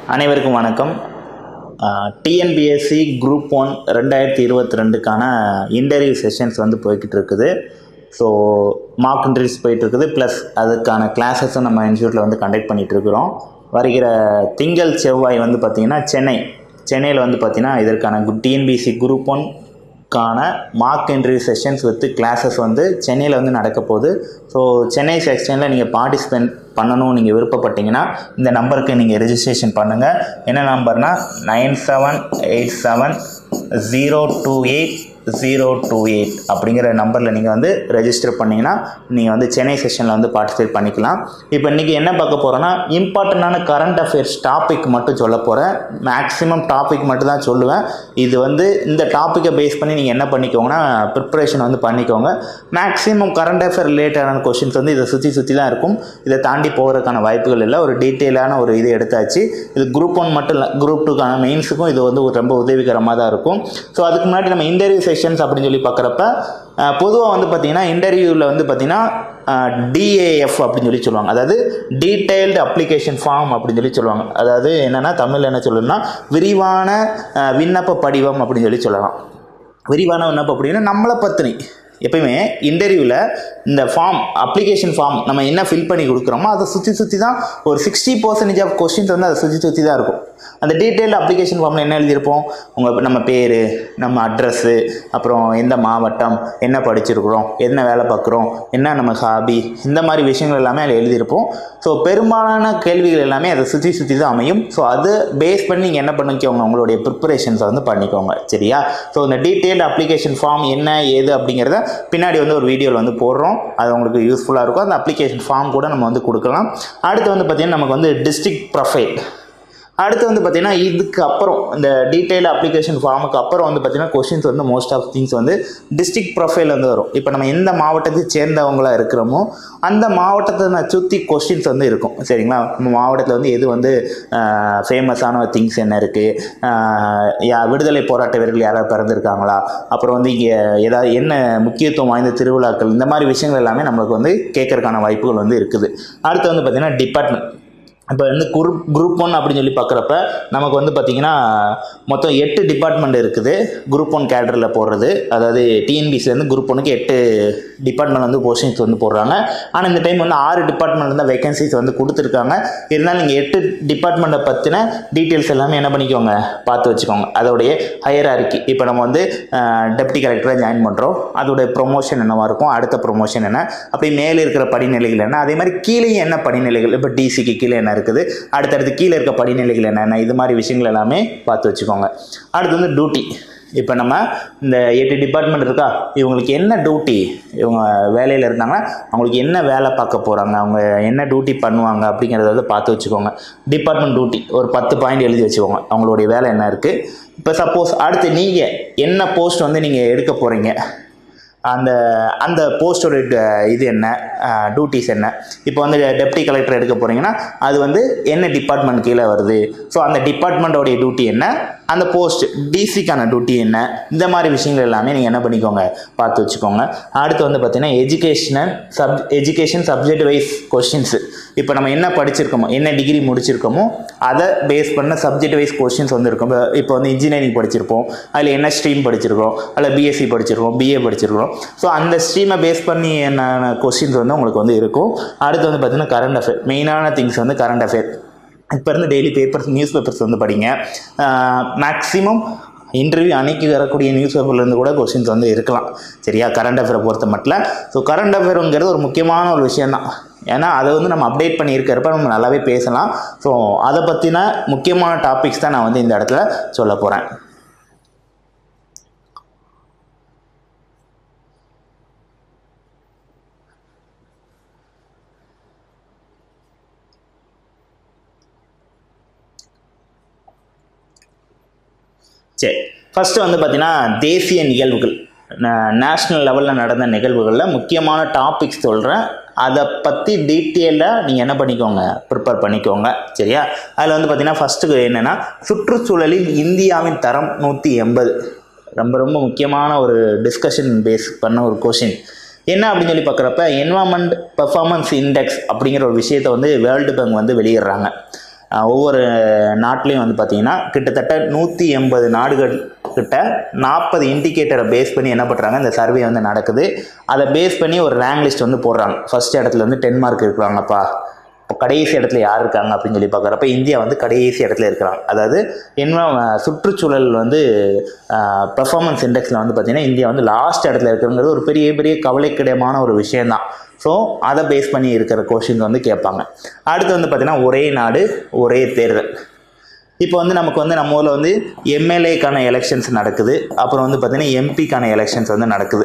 அனைவருக்கும் வணக்கம் TNPSC group one ரெண்டாயிரத்தி இருபத்தி ரெண்டுக்கான இன்டர்வியூ செஷன்ஸ் வந்து போய்கிட்டு இருக்குது ஸோ மார்க் இன்டர்வியூஸ் போயிட்டு இருக்குது ப்ளஸ் அதுக்கான கிளாஸஸும் நம்ம இன்ஸ்டியூட்டில் வந்து கண்டக்ட் பண்ணிட்டு இருக்கிறோம் வருகிற திங்கள் செவ்வாய் வந்து பார்த்திங்கன்னா சென்னை சென்னையில் வந்து பார்த்திங்கன்னா இதற்கான டிஎன்பிஎஸ்சி குரூப் ஒன் கான mark interview sessions with classes வந்து சென்னையில் வந்து நடக்க போகுது ஸோ சென்னை செக்ஷனில் நீங்கள் பார்ட்டிசிபேட் பண்ணணும் நீங்கள் விருப்பப்பட்டீங்கன்னா இந்த நம்பருக்கு நீங்கள் ரெஜிஸ்ட்ரேஷன் பண்ணுங்கள் என்ன நம்பர்னா nine seven eight seven zero two eight zero two eight அப்படிங்கிற நம்பரில் நீங்கள் வந்து ரெஜிஸ்டர் பண்ணிங்கன்னா நீங்கள் வந்து சென்னை செஷனில் வந்து பார்ட்டிசிபேட் பண்ணிக்கலாம் இப்போ இன்றைக்கி என்ன பார்க்க போகிறோன்னா இம்பார்ட்டண்ட்டான கரண்ட் அஃபேர்ஸ் டாபிக் மட்டும் சொல்ல போகிறேன் மேக்ஸிமம் டாபிக் மட்டும் தான் சொல்லுவேன் இது வந்து இந்த டாப்பிக்கை பேஸ் பண்ணி நீங்கள் என்ன பண்ணிக்கோங்கன்னா ப்ரிப்பரேஷன் வந்து பண்ணிக்கோங்க மேக்ஸிமம் கரண்ட் அஃபேர் ரிலேட்டடான கொஷின்ஸ் வந்து இதை சுற்றி சுற்றி தான் இருக்கும் இதை தாண்டி போகிறதுக்கான வாய்ப்புகள் இல்லை ஒரு டீட்டெயிலான ஒரு இது எடுத்தாச்சு இது குரூப் ஒன் மட்டும் இல்லை குரூப் டூக்கான மெயின்ஸுக்கும் இது வந்து ஒரு ரொம்ப உதவிகரமாக தான் இருக்கும் ஸோ அதுக்கு முன்னாடி நம்ம இன்டர்வியூ செஷன்ஸ் அப்படின்னு சொல்லி பார்க்குறப்ப பொதுவாக வந்து பார்த்திங்கன்னா இன்டர்வியூவில் வந்து பார்த்திங்கன்னா டிஏஎஃப் அப்படின்னு சொல்லி சொல்லுவாங்க அதாவது டீட்டெயில்டு அப்ளிகேஷன் ஃபார்ம் அப்படின்னு சொல்லி சொல்லுவாங்க அதாவது என்னென்னா தமிழில் என்ன சொல்லணும்னா விரிவான அஹ், விண்ணப்ப படிவம் அப்படின்னு சொல்லி சொல்லலாம் விரிவான விண்ணப்ப படிவம்னா நம்மளை பற்றினி எப்பயுமே இன்டர்வியூவில் இந்த ஃபார்ம் அப்ளிகேஷன் ஃபார்ம் நம்ம என்ன ஃபில் பண்ணி கொடுக்குறோமோ அதை சுற்றி சுற்றி தான் ஒரு சிக்ஸ்டி பர்சன்டேஜ் ஆஃப் கொஸ்டின்ஸ் வந்து அதை சுற்றி சுற்றி தான் இருக்கும் அந்த டீட்டெயில் அப்ளிகேஷன் ஃபார்மில் என்ன எழுதியிருப்போம் உங்கள் நம்ம பேர் நம்ம அட்ரஸ்ஸு அப்புறம் எந்த மாவட்டம் என்ன படிச்சிருக்கிறோம் என்ன வேலை பார்க்குறோம் என்ன நம்ம ஹாபி இந்த மாதிரி விஷயங்கள் எல்லாமே அதில் எழுதியிருப்போம் ஸோ பெரும்பாலான கேள்விகள் எல்லாமே அதை சுற்றி சுற்றி தான் அமையும் ஸோ அது பேஸ் பண்ணி நீங்கள் என்ன பண்ணிக்கோங்க உங்களுடைய ப்ரிப்பரேஷன்ஸை வந்து பண்ணிக்கோங்க சரியா ஸோ இந்த டீட்டெயில்டு அப்ளிகேஷன் ஃபார்ம் என்ன ஏது அப்படிங்கிறத பின்னாடி வந்து ஒரு வீடியோவில் வந்து போடுறோம் அது உங்களுக்கு யூஸ்ஃபுல்லாக இருக்கும் அந்த அப்ளிகேஷன் ஃபார்ம் கூட நம்ம வந்து கொடுக்கலாம் அடுத்து வந்து பார்த்திங்கன்னா நமக்கு வந்து டிஸ்ட்ரிக்ட் ப்ரொஃபைல் அடுத்து வந்து பார்த்திங்கன்னா இதுக்கு அப்புறம் இந்த டீட்டெயில் அப்ளிகேஷன் ஃபார்முக்கு அப்புறம் வந்து பார்த்திங்கன்னா கொஷின்ஸ் வந்து மோஸ்ட் ஆஃப் திங்ஸ் வந்து டிஸ்ட்ரிக்ட் ப்ரொஃபைல் வந்து வரும் இப்போ நம்ம எந்த மாவட்டத்தை சேர்ந்தவங்களா இருக்கிறோமோ அந்த மாவட்டத்தை சுற்றி கொஷின்ஸ் வந்து இருக்கும் சரிங்களா நம்ம மாவட்டத்தில் வந்து எது வந்து ஃபேமஸான திங்ஸ் என்ன இருக்குது விடுதலை போராட்ட வீரர்கள் யாராவது பிறந்திருக்காங்களா அப்புறம் வந்து இங்கே ஏதாவது என்ன முக்கியத்துவம் வாய்ந்த திருவிழாக்கள் இந்த மாதிரி விஷயங்கள் எல்லாமே நம்மளுக்கு வந்து கேட்கறதுக்கான வாய்ப்புகள் வந்து இருக்குது அடுத்து வந்து பார்த்திங்கன்னா டிபார்ட்மெண்ட் இப்போ வந்து குரூப் குரூப் ஒன் அப்படின்னு சொல்லி பார்க்குறப்ப நமக்கு வந்து பார்த்திங்கன்னா மொத்தம் எட்டு டிபார்ட்மெண்ட் இருக்குது குரூப் ஒன் கேடரில் போடுறது அதாவது டிஎன்பிசிலேருந்து குரூப் ஒனுக்கு எட்டு டிபார்ட்மெண்ட் வந்து போஸ்டிங்ஸ் வந்து போடுறாங்க ஆனால் இந்த டைம் வந்து ஆறு டிபார்ட்மெண்ட் தான் வேகன்சிஸ் வந்து கொடுத்துருக்காங்க இருந்தாலும் நீங்கள் எட்டு டிபார்ட்மெண்ட்டை பற்றின டீட்டெயில்ஸ் எல்லாமே என்ன பண்ணிக்கோங்க பார்த்து வச்சுக்கோங்க அதோடைய ஹையர் ஆரிக்கி இப்போ நம்ம வந்து டெப்டி கலெக்டராக ஜாயின் பண்ணுறோம் அதோடைய ப்ரொமோஷன் என்னவாக இருக்கும் அடுத்த ப்ரொமோஷன் என்ன அப்படி மேலே இருக்கிற படிநிலைகள் என்ன அதே மாதிரி கீழேயும் என்ன படிநிலைகள் இப்போ டிசிக்கு கீழே என்ன இருக்குது அடுத்தடுத்து கீழே இருக்க படிநிலைகள் என்னென்ன இது மாதிரி விஷயங்கள் எல்லாமே பார்த்து வச்சுக்கோங்க அடுத்து வந்து டியூட்டி இப்போ நம்ம இந்த எட்டு டிபார்ட்மெண்ட் இருக்கா இவங்களுக்கு என்ன டியூட்டி இவங்க வேலையில் இருந்தாங்கன்னா அவங்களுக்கு என்ன வேலை பார்க்க போகிறாங்க அவங்க என்ன டியூட்டி பண்ணுவாங்க அப்படிங்கிறத வந்து பார்த்து வச்சுக்கோங்க டிபார்ட்மெண்ட் டியூட்டி ஒரு பத்து பாயிண்ட் எழுதி வச்சுக்கோங்க அவங்களுடைய வேலை என்ன இருக்குது இப்போ சப்போஸ் அடுத்து நீங்கள் என்ன போஸ்ட் வந்து நீங்கள் எடுக்க போகிறீங்க அந்த அந்த போஸ்டோட இது என்ன டியூட்டிஸ் என்ன இப்போ வந்து டெப்டி கலெக்டர் எடுக்க போகிறீங்கன்னா அது வந்து என்ன டிபார்ட்மெண்ட் கீழே வருது ஸோ அந்த டிபார்ட்மெண்ட்டோடைய டியூட்டி என்ன அந்த போஸ்ட் டிசிக்கான டியூட்டி என்ன இந்த மாதிரி விஷயங்கள் எல்லாமே நீங்கள் என்ன பண்ணிக்கோங்க பார்த்து வச்சுக்கோங்க அடுத்து வந்து பார்த்தீங்கன்னா educational sub education subject wise questions இப்போ நம்ம என்ன படிச்சிருக்கோமோ என்ன டிகிரி முடிச்சிருக்கோமோ அதை பேஸ் பண்ண சப்ஜெக்ட் வைஸ் கொஷின்ஸ் வந்து இருக்கும் இப்போ- இப்போ வந்து இன்ஜினியரிங் படிச்சிருப்போம் அதில் என்ன ஸ்ட்ரீம் படிச்சிருக்கோம் அதில் பிஎஸ்சி படிச்சிருக்கோம் பிஏ படிச்சிருக்கோம் ஸோ அந்த ஸ்ட்ரீமை பேஸ் பண்ணி என்ன கொஷின்ஸ் வந்து உங்களுக்கு வந்து இருக்கும் அடுத்து வந்து பார்த்தீங்கன்னா கரண்ட் அஃபேர் மெயினான திங்ஸ் வந்து கரண்ட் அஃபேர் இப்போ இருந்து டெய்லி பேப்பர்ஸ் நியூஸ் பேப்பர்ஸ் வந்து படிங்க மேக்ஸிமம் இன்டர்வியூ அன்னைக்கு வரக்கூடிய நியூஸ் பேப்பர்லேருந்து கூட கொஸ்டின்ஸ் வந்து இருக்கலாம் சரியா கரண்ட் அஃபேரை பொறுத்த மட்டும் ஸோ கரண்ட் அஃபேருங்கிறது ஒரு முக்கியமான ஒரு விஷயந்தான் ஏன்னா அதை வந்து நம்ம அப்டேட் பண்ணியிருக்கிறப்ப நம்ம நல்லாவே பேசலாம் ஸோ அதை பற்றின முக்கியமான டாபிக்ஸ் தான் நான் வந்து இந்த இடத்துல சொல்ல போகிறேன் சரி ஃபஸ்ட்டு வந்து பார்த்தீங்கன்னா தேசிய நிகழ்வுகள் நேஷ்னல் லெவலில் நடந்த நிகழ்வுகளில் முக்கியமான டாபிக்ஸ் சொல்கிறேன் அதை பற்றி டீட்டெயிலாக நீங்கள் என்ன பண்ணிக்கோங்க ப்ரிப்பேர் பண்ணிக்கோங்க சரியா அதில் வந்து பார்த்தீங்கன்னா ஃபஸ்ட்டு என்னென்னா சுற்றுச்சூழலில் இந்தியாவின் தரம் நூற்றி எண்பது ரொம்ப ரொம்ப முக்கியமான ஒரு டிஸ்கஷன் பேஸ் பண்ண ஒரு கொஷின் என்ன அப்படின்னு சொல்லி பார்க்குறப்ப என்வாமெண்ட் பெர்ஃபார்மன்ஸ் இண்டெக்ஸ் அப்படிங்கிற ஒரு விஷயத்தை வந்து வேர்ல்டு பேங்க் வந்து வெளியிடுறாங்க அஹ், ஒவ்வொரு நாட்டிலையும் வந்து பார்த்திங்கன்னா கிட்டத்தட்ட நூற்றி எண்பது நாடுகள் கிட்ட நாற்பது இண்டிகேட்டரை பேஸ் பண்ணி என்ன பண்ணுறாங்க இந்த சர்வே வந்து நடக்குது அதை பேஸ் பண்ணி ஒரு ரேங்க் லிஸ்ட் வந்து போடுறாங்க ஃபர்ஸ்ட் இடத்துல வந்து டென் மார்க் இருக்கிறாங்கப்பா இப்போ கடைசி இடத்துல யார் இருக்காங்க அப்படின்னு சொல்லி பார்க்குறப்ப இந்தியா வந்து கடைசி இடத்துல இருக்கிறாங்க அதாவது என்ன சுற்றுச்சூழல் வந்து பெர்ஃபார்மன்ஸ் இண்டெக்ஸில் வந்து பார்த்திங்கன்னா இந்தியா வந்து லாஸ்ட் இடத்துல இருக்குங்கிறது ஒரு பெரிய பெரிய கவலைக்கிடமான ஒரு விஷயந்தான் ஸோ அதை பேஸ் பண்ணி இருக்கிற கொஷின்ஸ் வந்து கேட்பாங்க அடுத்து வந்து பார்த்திங்கன்னா ஒரே நாடு ஒரே தேர்தல் இப்போ வந்து நமக்கு வந்து நம்ம ஊரில் வந்து எம்எல்ஏக்கான எலெக்ஷன்ஸ் நடக்குது அப்புறம் வந்து பார்த்திங்கன்னா எம்பிக்கான எலெக்ஷன்ஸ் வந்து நடக்குது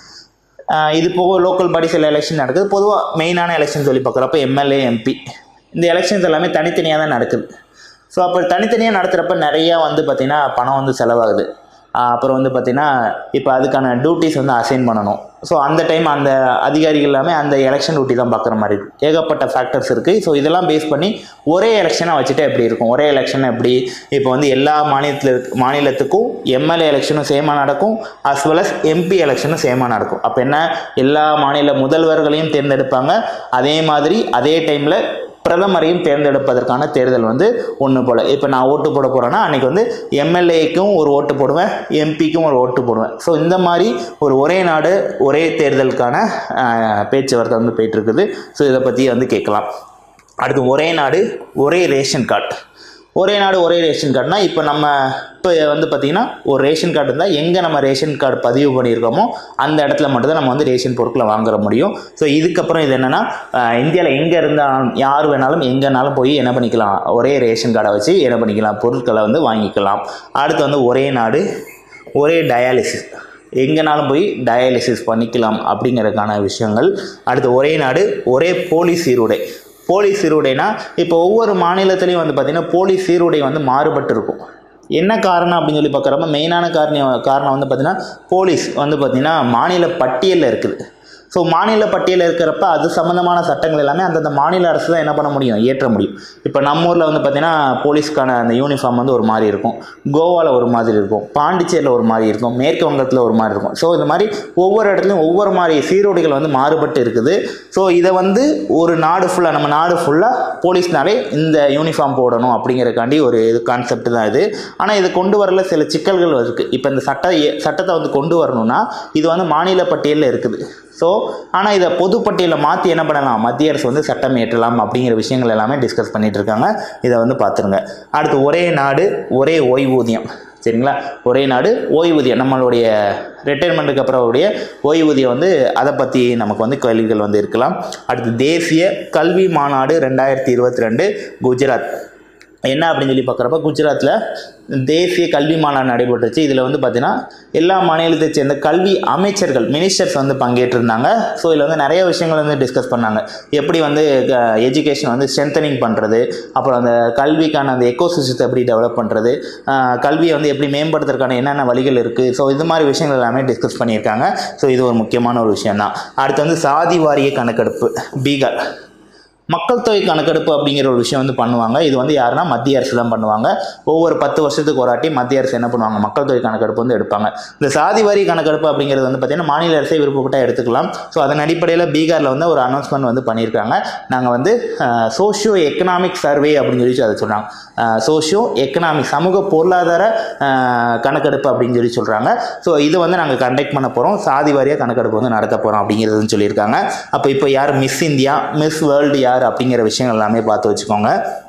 ஆஹ் இது போக லோக்கல் பாடிஸில் எலெக்ஷன் நடக்குது பொதுவாக மெயினான எலெக்ஷன் சொல்லி பார்க்குறப்ப எம்எல்ஏ எம்பி இந்த எலெக்ஷன்ஸ் எல்லாமே தனித்தனியாக தான் நடக்குது ஸோ அப்போ தனித்தனியாக நடத்துகிறப்ப நிறையா வந்து பார்த்திங்கன்னா பணம் வந்து செலவாகுது ஆஹ் அப்புறம் வந்து பார்த்திங்கன்னா இப்போ அதுக்கான டியூட்டிஸ் வந்து அசைன் பண்ணணும் ஸோ அந்த டைம் அந்த அதிகாரிகள் எல்லாமே அந்த எலெக்ஷன் டியூட்டி தான் பார்க்குற மாதிரி இருக்கும் ஏகப்பட்ட ஃபேக்டர்ஸ் இருக்குது ஸோ இதெல்லாம் பேஸ் பண்ணி ஒரே எலெக்ஷனை வச்சுட்டு எப்படி இருக்கும் ஒரே எலெக்ஷன் எப்படி இப்போ வந்து எல்லா மாநிலத்தில் இருக்க- மாநிலத்துக்கும் எம்எல்ஏ எலெக்ஷனும் சேமாக நடக்கும் அஸ் வெல் அஸ் எம்பி எலெக்ஷனும் சேமாக நடக்கும் அப்போ என்ன எல்லா மாநில முதல்வர்களையும் தேர்ந்தெடுப்பாங்க அதே மாதிரி அதே டைமில் பிரதமரையும் தேர்ந்தெடுப்பதற்கான தேர்தல் வந்து ஒன்று போல் இப்போ நான் ஓட்டு போட போகிறேன்னா அன்றைக்கி வந்து எம்எல்ஏக்கும் ஒரு ஓட்டு போடுவேன் எம்பிக்கும் ஒரு ஓட்டு போடுவேன் ஸோ இந்த மாதிரி ஒரு ஒரே நாடு ஒரே தேர்தலுக்கான ஆஹ், பேச்சுவார்த்தை வந்து போயிட்டுருக்குது ஸோ இதை பற்றி வந்து கேட்கலாம் அடுத்து ஒரே நாடு ஒரே ரேஷன் கார்டு ஒரே நாடு ஒரே ரேஷன் கார்டுனா இப்போ நம்ம இப்போ வந்து பார்த்திங்கன்னா ஒரு ரேஷன் கார்டு இருந்தால் எங்கே நம்ம ரேஷன் கார்டு பதிவு பண்ணியிருக்கோமோ அந்த இடத்துல மட்டும்தான் நம்ம வந்து ரேஷன் பொருட்களை வாங்குற முடியும் ஸோ இதுக்கப்புறம் இது என்னென்னா இந்தியாவில் எங்கே இருந்தாலும் யார் வேணாலும் எங்கேனாலும் போய் என்ன பண்ணிக்கலாம் ஒரே ரேஷன் கார்டை வச்சு என்ன பண்ணிக்கலாம் பொருட்களை வந்து வாங்கிக்கலாம் அடுத்து வந்து ஒரே நாடு ஒரே டயாலிசிஸ் எங்கேனாலும் போய் டயாலிசிஸ் பண்ணிக்கலாம் அப்படிங்கிறதுக்கான விஷயங்கள் அடுத்து ஒரே நாடு ஒரே போலீஸ் சீருடை போலீஸ் சீருடைனா இப்போ ஒவ்வொரு மாநிலத்திலையும் வந்து பார்த்திங்கன்னா போலீஸ் சீருடை வந்து மாறுபட்டு இருக்கும் என்ன காரணம் அப்படின்னு சொல்லி பார்க்குறப்ப மெயினான காரணம் காரணம் வந்து பார்த்திங்கன்னா போலீஸ் வந்து பார்த்திங்கன்னா மாநில பட்டியலில் இருக்குது ஸோ மாநில பட்டியலில் இருக்கிறப்ப அது சம்மந்தமான சட்டங்கள் எல்லாமே அந்தந்த மாநில அரசு தான் என்ன பண்ண முடியும் ஏற்ற முடியும் இப்போ நம்ம ஊரில் வந்து பார்த்திங்கன்னா போலீஸ்க்கான அந்த யூனிஃபார்ம் வந்து ஒரு மாதிரி இருக்கும் கோவாவில் ஒரு மாதிரி இருக்கும் பாண்டிச்சேரியில் ஒரு மாதிரி இருக்கும் மேற்கு வங்கத்தில் ஒரு மாதிரி இருக்கும் ஸோ இந்த மாதிரி ஒவ்வொரு இடத்துலையும் ஒவ்வொரு மாதிரி சீருடைகள் வந்து மாறுபட்டு இருக்குது ஸோ இதை வந்து ஒரு நாடு ஃபுல்லாக நம்ம நாடு ஃபுல்லாக போலீஸ்னாலே இந்த யூனிஃபார்ம் போடணும் அப்படிங்கிறக்காண்டி ஒரு இது கான்செப்ட் தான் இது ஆனால் இதை கொண்டு வரல சில சிக்கல்கள் இருக்குது இப்போ இந்த சட்ட சட்டத்தை வந்து கொண்டு வரணும்னா இது வந்து மாநில பட்டியலில் இருக்குது ஸோ ஆனால் இதை பொது பட்டியலில் மாற்றி என்ன பண்ணலாம் மத்திய அரசு வந்து சட்டம் இயற்றலாம் அப்படிங்கிற விஷயங்கள் எல்லாமே டிஸ்கஸ் பண்ணிட்டு இருக்காங்க இதை வந்து பார்த்துருங்க அடுத்து ஒரே நாடு ஒரே ஓய்வூதியம் சரிங்களா ஒரே நாடு ஓய்வூதியம் நம்மளுடைய ரிட்டைர்மெண்ட்டுக்கு அப்புறம் உடைய ஓய்வூதியம் வந்து அதை பற்றி நமக்கு வந்து கேள்விகள் வந்து இருக்கலாம் அடுத்து தேசிய கல்வி மாநாடு ரெண்டாயிரத்தி இருபத்தி ரெண்டு குஜராத் என்ன அப்படின்னு சொல்லி பார்க்குறப்ப குஜராத்தில் தேசிய கல்வி மாநாடு நடைபெற்றுச்சு இதில் வந்து பார்த்தீங்கன்னா எல்லா மாநிலத்தை சேர்ந்த கல்வி அமைச்சர்கள் மினிஸ்டர்ஸ் வந்து பங்கேற்றிருந்தாங்க ஸோ இதில் வந்து நிறைய விஷயங்கள் வந்து டிஸ்கஸ் பண்ணாங்க எப்படி வந்து எஜுகேஷன் வந்து ஸ்ட்ரென்தனிங் பண்ணுறது அப்புறம் அந்த கல்விக்கான அந்த எக்கோசிஸ்டத்தை எப்படி டெவலப் பண்ணுறது கல்வியை வந்து எப்படி மேம்படுத்துறதுக்கான என்னென்ன வழிகள் இருக்குது ஸோ இது மாதிரி விஷயங்கள் எல்லாமே டிஸ்கஸ் பண்ணியிருக்காங்க ஸோ இது ஒரு முக்கியமான ஒரு விஷயம் தான் அடுத்து வந்து சாதி வாரிய கணக்கெடுப்பு பீகார் மக்கள் தொகை கணக்கெடுப்பு அப்படிங்கிற ஒரு விஷயம் வந்து பண்ணுவாங்க இது வந்து யாருன்னா மத்திய அரசு தான் பண்ணுவாங்க ஒவ்வொரு பத்து வருஷத்துக்கு ஒரு வாட்டி மத்திய அரசு என்ன பண்ணுவாங்க மக்கள் தொகை கணக்கெடுப்பு வந்து எடுப்பாங்க இந்த சாதி வாரி கணக்கெடுப்பு அப்படிங்கிறது வந்து பார்த்திங்கன்னா மாநில அரசே விருப்பப்பட்டால் எடுத்துக்கலாம் ஸோ அதன் அடிப்படையில் பீகாரில் வந்து ஒரு அனௌன்ஸ்மெண்ட் வந்து பண்ணியிருக்காங்க நாங்கள் வந்து சோஷியோ எக்கனாமிக் சர்வே அப்படின்னு சொல்லி அதை சொல்கிறாங்க சோஷியோ எக்கனாமிக் சமூக பொருளாதார அஹ், கணக்கெடுப்பு அப்படின்னு சொல்லி சொல்கிறாங்க ஸோ இது வந்து நாங்கள் கண்டக்ட் பண்ண போகிறோம் சாதி வாரியாக கணக்கெடுப்பு வந்து நடத்த போகிறோம் அப்படிங்கிறதுன்னு சொல்லியிருக்காங்க அப்போ இப்போ யார் மிஸ் இந்தியா மிஸ் வேர்ல்டு யார் அப்படிங்கிற விஷயங்கள் எல்லாமே பார்த்து வச்சுக்கோங்க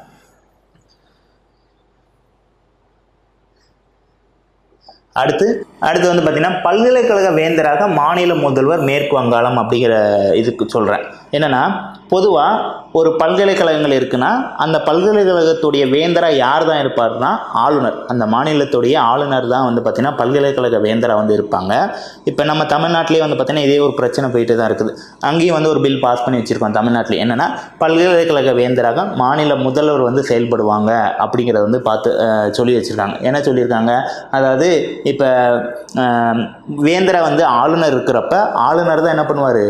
அடுத்து அடுத்து வந்து பார்த்திங்கன்னா பல்கலைக்கழக வேந்தராக மாநில முதல்வர் மேற்கு வங்காளம் அப்படிங்கிற இதுக்கு சொல்கிறேன் என்னென்னா பொதுவாக ஒரு பல்கலைக்கழகங்கள் இருக்குன்னா அந்த பல்கலைக்கழகத்துடைய வேந்தராக யார் தான் இருப்பார்னா ஆளுநர் அந்த மாநிலத்துடைய ஆளுநர் தான் வந்து பார்த்திங்கன்னா பல்கலைக்கழக வேந்தராக வந்து இருப்பாங்க இப்போ நம்ம தமிழ்நாட்டிலே வந்து பார்த்திங்கன்னா இதே ஒரு பிரச்சனை போயிட்டு தான் இருக்குது அங்கேயும் வந்து ஒரு பில் பாஸ் பண்ணி வச்சுருக்கோம் தமிழ்நாட்டில் என்னென்னா பல்கலைக்கழக வேந்தராக மாநில முதல்வர் வந்து செயல்படுவாங்க அப்படிங்கிறத வந்து பார்த்து அஹ், சொல்லி வச்சுருக்காங்க என்ன சொல்லியிருக்காங்க அதாவது இப்போ வேந்தரை வந்து ஆளுநர் இருக்கிறப்ப ஆளுநர் தான் என்ன பண்ணுவார்